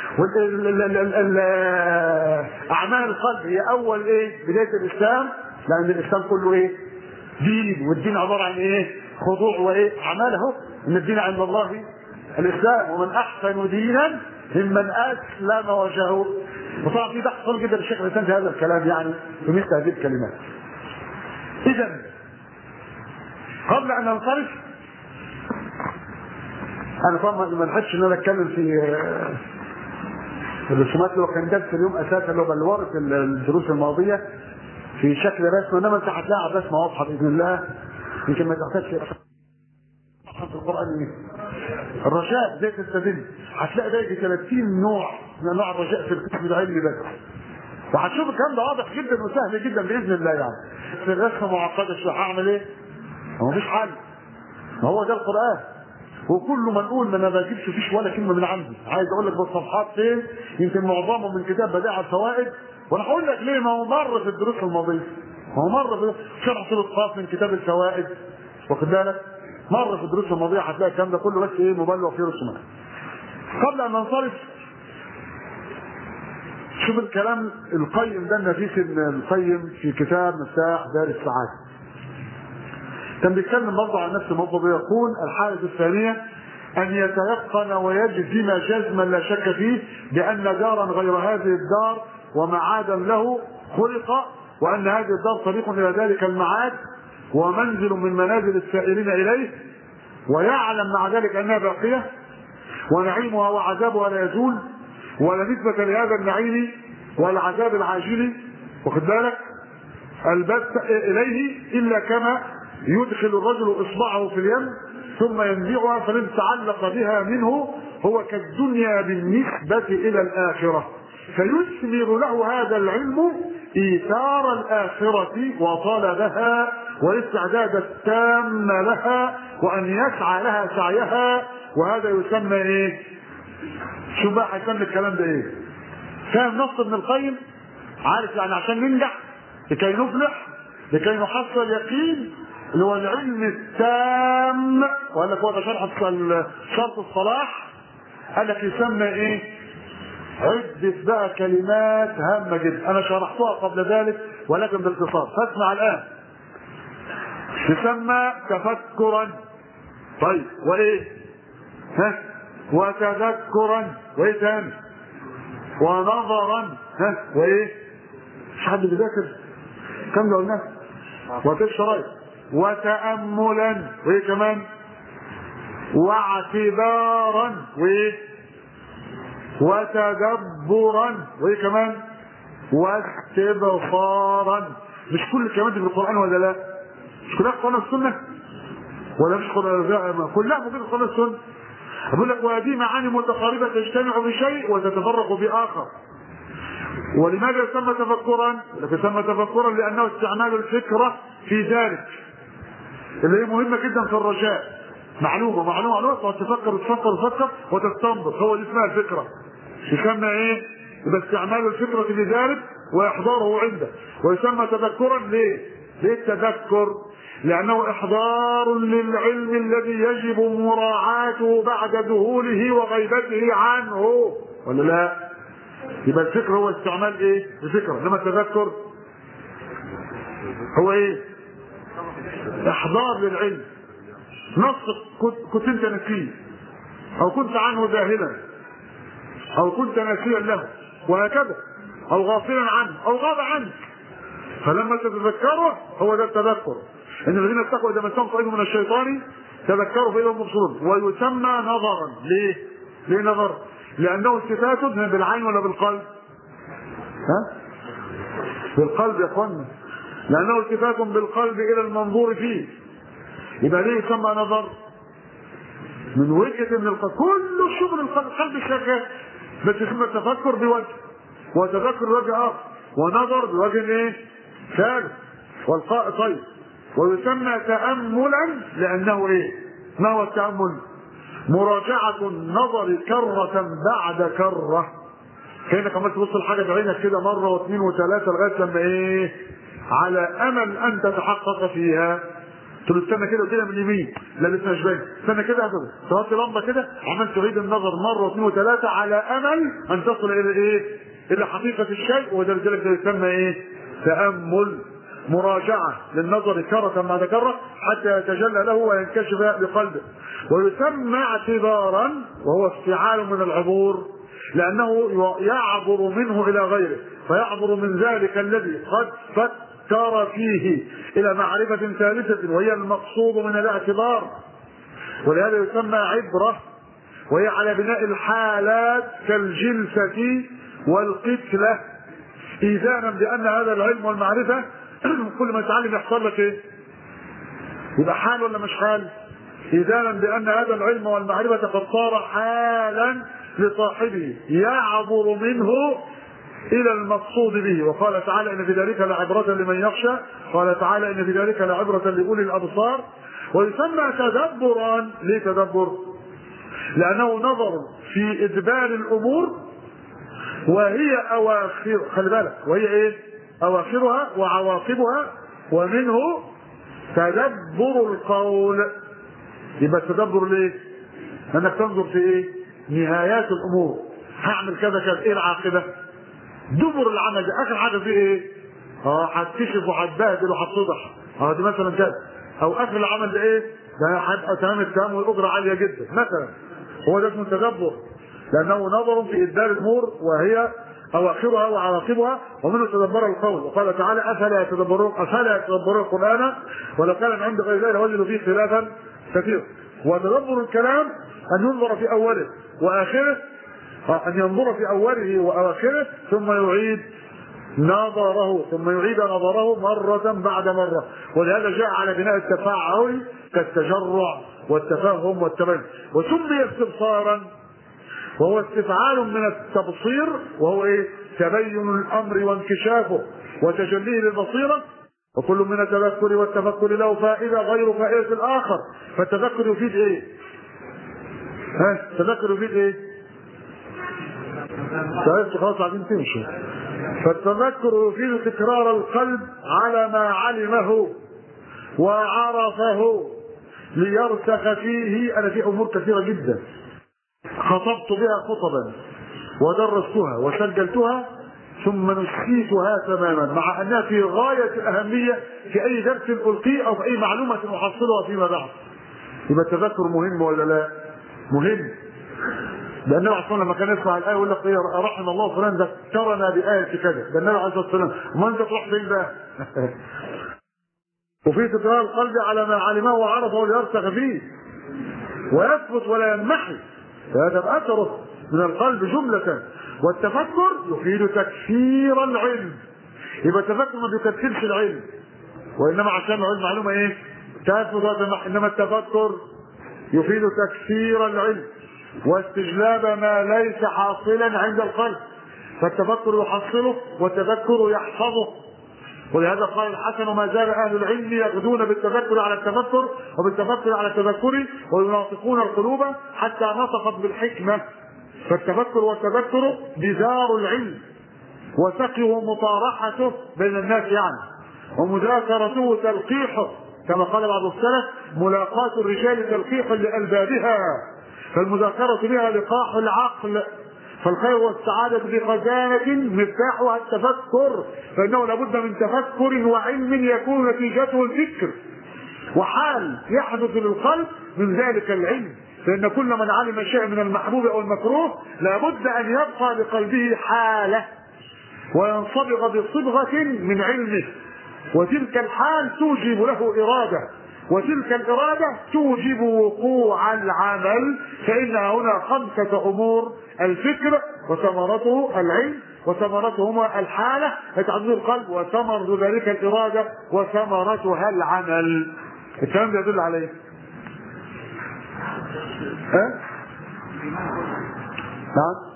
اعمال القلب هي اول ايه بدايه الاسلام لان الاسلام كله ايه دين والدين عباره عن ايه خضوع وايه اعماله ان الدين عند الله الاسلام ومن احسن دينا ممن اسلم وجهه وطبعا في بحث طويل جدا الشيخ الاسلام في هذا الكلام يعني في مثل هذه الكلمات اذا قبل ان ننصرف انا طبعا ما نحبش ان انا اتكلم في الرسومات اللي هو كان درس اليوم اساسا اللي هو بلورة الدروس الماضيه في شكل رسم انما انت هتلاقي الرسمه واضحه باذن الله يمكن ما تحتاجش في القران ايه؟ الرجاء زي تستدل هتلاقي ده 30 نوع من انواع الرجاء في الكتب العلمي بس وهتشوف الكلام ده واضح جدا وسهل جدا باذن الله يعني في الرسمه معقده شويه هعمل ايه؟ هو مفيش حل ما هو ده القران وكل ما نقول ما انا ما بجيبش فيش ولا كلمه من عندي عايز اقول لك بالصفحات فين يمكن معظمهم من كتاب بدائع الفوائد وانا هقول لك ليه ما هو مر في الدروس الماضيه ما هو مر في شرح سوره قاف من كتاب الفوائد واخد بالك مر في الدروس الماضيه هتلاقي الكلام ده كله بس ايه مبلغ فيه رسومات قبل ان ننصرف شوف الكلام القيم ده النفيس القيم في كتاب مفتاح دار السعاده كان بيتكلم برضه عن نفس الموضوع بيقول الحالة الثانية أن يتيقن ويجزم جزما لا شك فيه بأن دارا غير هذه الدار ومعادا له خلق وأن هذه الدار طريق إلى ذلك المعاد ومنزل من منازل السائرين إليه ويعلم مع ذلك أنها باقية ونعيمها وعذابها لا يزول ولا نسبة لهذا النعيم والعذاب العاجل واخد بالك البت إليه إلا كما يدخل الرجل اصبعه في اليم ثم ينزعها فلن تعلق بها منه هو كالدنيا بالنسبة إلى الآخرة فيثمر له هذا العلم إيثار الآخرة وطلبها والاستعداد التام لها وأن يسعى لها سعيها وهذا يسمى إيه؟ شو بقى هيسمى الكلام ده إيه؟ فاهم نص ابن القيم؟ عارف يعني عشان ننجح لكي نفلح لكي نحصل يقين اللي هو العلم التام وقال لك هو ده شرح شرط الصلاح قال لك يسمى ايه؟ عدة بقى كلمات هامة جدا انا شرحتها قبل ذلك ولكن باختصار فاسمع الان يسمى تفكرا طيب وايه؟ ها؟ وتذكرا وايه تاني؟ ونظرا ها؟ وايه؟ مش حد بيذاكر؟ كم ده قلناه؟ وتيب شرايط وتأملا وايه كمان واعتبارا وايه وتدبرا وايه كمان واستبصارا مش كل الكلمات دي في القرآن ولا لا؟ مش كلها في القرآن والسنة؟ ولا مش كلها كلها موجودة في القرآن والسنة؟ أقول لك وهذه معاني متقاربة تجتمع بشيء وتتفرق بآخر ولماذا يسمى تفكرا؟ يسمى تفكرا لأنه استعمال الفكرة في ذلك اللي هي مهمة جدا في الرجاء معلومة معلومة معلومة تقعد تفكر وتفكر وتفكر وتستنبط هو دي اسمها الفكرة يسمى ايه؟ يبقى استعمال الفكرة في ذلك وإحضاره عنده ويسمى تذكرا ليه؟ ليه التذكر؟ لأنه إحضار للعلم الذي يجب مراعاته بعد ذهوله وغيبته عنه ولا لا؟ يبقى الفكر هو استعمال ايه؟ الفكرة انما التذكر هو ايه؟ احضار للعلم نص كنت, كنت انت نسيه او كنت عنه ذاهلا او كنت ناسيا له وهكذا او غافلا عنه او غاب عنك فلما تتذكره هو ده التذكر ان الذين اتقوا اذا مسهم طائف من الشيطان تذكروا فاذا هم مبصرون ويسمى نظرا ليه؟ ليه نظر؟ لانه التفات بالعين ولا بالقلب؟ ها؟ بالقلب يا اخوانا لانه التفات بالقلب الى المنظور فيه يبقى ليه يسمى نظر؟ من وجهة من القلب كل شغل القلب القلب شغال بس يسمى التفكر بوجه وتذكر بوجه اخر ونظر بوجه ايه؟ ثالث والقاء طيب ويسمى تأملا لأنه إيه؟ ما هو التأمل؟ مراجعة النظر كرة بعد كرة كأنك عمال تبص الحاجة بعينك كده مرة واثنين وثلاثة لغاية لما إيه؟ على أمل أن تتحقق فيها تقول استنى كده وكده من اليمين لا لسه مش باين استنى كده توطي لمبه كده عمال تعيد النظر مره واثنين وثلاثه على امل ان تصل الى ايه؟ الى حقيقه الشيء وذلك ده يسمى ايه؟ تامل مراجعة للنظر كرة بعد كرة حتى يتجلى له وينكشف بقلبه ويسمى اعتبارا وهو استعال من العبور لأنه يعبر منه إلى غيره فيعبر من ذلك الذي قد فكر فيه إلى معرفة ثالثة وهي المقصود من الاعتبار ولهذا يسمى عبرة وهي على بناء الحالات كالجلسة والقتلة إيذانا بأن هذا العلم والمعرفة كل ما تتعلم يحصل لك ايه؟ يبقى حال ولا مش حال؟ إذانا بأن هذا العلم والمعرفة قد صار حالا لصاحبه يعبر منه إلى المقصود به وقال تعالى إن في ذلك لعبرة لمن يخشى قال تعالى إن في ذلك لعبرة لأولي الأبصار ويسمى تدبرا ليه تدبر؟ لأنه نظر في إدبار الأمور وهي أواخر خلي بالك وهي إيه؟ أواخرها وعواقبها ومنه تدبر القول يبقى التدبر ليه؟ انك تنظر في ايه؟ نهايات الامور هعمل كذا كذا ايه العاقبه؟ دبر العمل ده اخر حاجه فيه ايه؟ اه هتكشف وهتبهدل وهتفضح اه دي مثلا كذا او اخر العمل ده ايه؟ ده هيبقى تمام التمام والاجره عاليه جدا مثلا هو ده اسمه تدبر لانه نظر في ادبار الامور وهي اواخرها وعواقبها ومنه تدبر القول وقال تعالى افلا يتدبرون افلا يتدبرون القران ولو كان من عند غير الله لوجدوا فيه خلافا كثيرا وتدبر الكلام ان ينظر في اوله واخره ان ينظر في اوله واواخره ثم يعيد نظره ثم يعيد نظره مرة بعد مرة ولهذا جاء على بناء التفاعل كالتجرع والتفاهم والتبين وسمي استبصارا وهو استفعال من التبصير وهو ايه؟ تبين الامر وانكشافه وتجليه للبصيره وكل من التذكر والتفكر له فائده غير فائده الاخر فالتذكر يفيد ايه؟ ها التذكر يفيد ايه؟ تعرفت خلاص عايزين تمشي فالتذكر يفيد تكرار القلب على ما علمه وعرفه ليرسخ فيه انا في امور كثيره جدا خطبت بها خطبا ودرستها وسجلتها ثم نسيتها تماما مع انها في غايه الاهميه في اي درس القيه او في اي معلومه احصلها فيما بعد يبقى التذكر مهم ولا لا؟ مهم لان النبي عليه لما كان يسمع الايه يقول لك ايه رحم الله فلان ذكرنا بايه كذا ده النبي عليه الصلاه والسلام امال انت تروح فين بقى؟ وفي تكرار القلب على ما علمه وعرفه ليرسخ فيه ويثبت ولا ينمحي فهذا اثره من القلب جملة والتفكر يفيد تكثير العلم يبقى التفكر ما بيكثرش العلم وانما عشان العلم معلومه ايه؟ تثبت وتنمحي انما التفكر يفيد تكثير العلم واستجلاب ما ليس حاصلا عند القلب فالتفكر يحصله والتذكر يحفظه ولهذا قال الحسن ما زال اهل العلم يغدون بالتذكر على التفكر وبالتفكر على التذكر ويناطقون القلوب حتى نطقت بالحكمه فالتفكر والتذكر بذار العلم وسقيه مطارحته بين الناس يعني ومذاكرته تلقيحه كما قال بعض السلف ملاقاة الرجال تلقيح لألبابها فالمذاكرة بها لقاح العقل فالخير والسعادة بخزانة مفتاحها التفكر فإنه لابد من تفكر وعلم يكون نتيجته الفكر وحال يحدث للقلب من ذلك العلم فإن كل من علم شيء من المحبوب أو المكروه لابد أن يبقى لقلبه حالة وينصبغ بصبغة من علمه وتلك الحال توجب له إرادة وتلك الإرادة توجب وقوع العمل فإنها هنا خمسة أمور الفكر وثمرته العلم وثمرتهما الحالة يتعدد القلب وثمر ذلك الإرادة وثمرتها العمل الكلام ده يدل عليه ها؟ نعم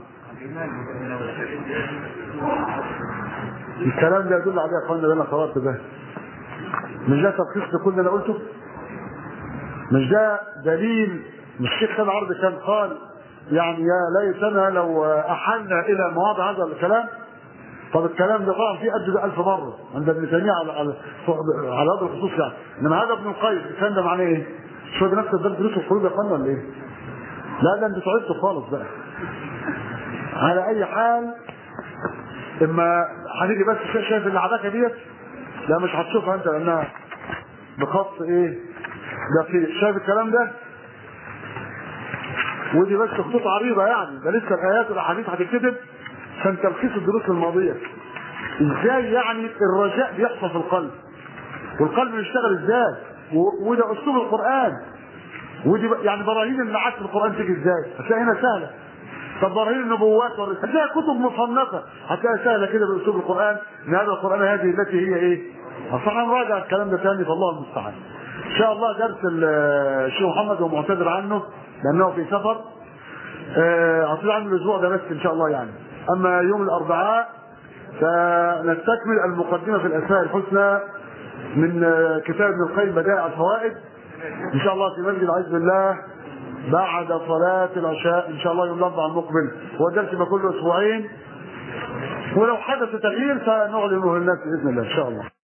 الكلام ده يدل عليه يا اخوانا اللي انا قرات ده مش ده تلخيص لكل اللي انا قلته مش ده دليل مش الشيخ خالد عرض كان قال يعني يا ليتنا لو احلنا الى مواضع هذا الكلام طب الكلام ده طبعا فيه قد ده ألف مرة عند ابن تيمية على على على هذا الخصوص يعني إنما هذا ابن القيم الكلام ده معناه إيه؟ شو ده نفس الدرس دروس الخروج يا اخوانا ولا إيه؟ لا ده أنتوا تعبتوا خالص بقى على أي حال اما هنيجي بس شايف العباكه ديت لا مش هتشوفها انت لانها بخط ايه ده في شايف الكلام ده ودي بس خطوط عريضه يعني ده لسه الايات والاحاديث هتتكتب عشان تلخيص الدروس الماضيه ازاي يعني الرجاء بيحصل في القلب والقلب بيشتغل ازاي و- وده اسلوب القران ودي ب- يعني براهين المعاد في القران تيجي ازاي هتلاقي هنا سهله طب براهين النبوات والرسالة هتلاقي كتب مصنفه هتلاقي سهله كده باسلوب القران ان هذا القران هذه التي هي ايه؟ اصل هنراجع الكلام ده تاني فالله المستعان. ان شاء الله درس ال- الشيخ محمد هو معتذر عنه لانه في سفر آه، هطلع عنه الاسبوع ده بس ان شاء الله يعني اما يوم الاربعاء فنستكمل المقدمه في الاسماء الحسنى من آه، كتاب ابن القيم بدائع الفوائد ان شاء الله في مسجد عز بالله بعد صلاة العشاء ان شاء الله يوم الاربعاء المقبل هو الدرس يبقى كل اسبوعين ولو حدث تغيير فنعلنه للناس باذن الله ان شاء الله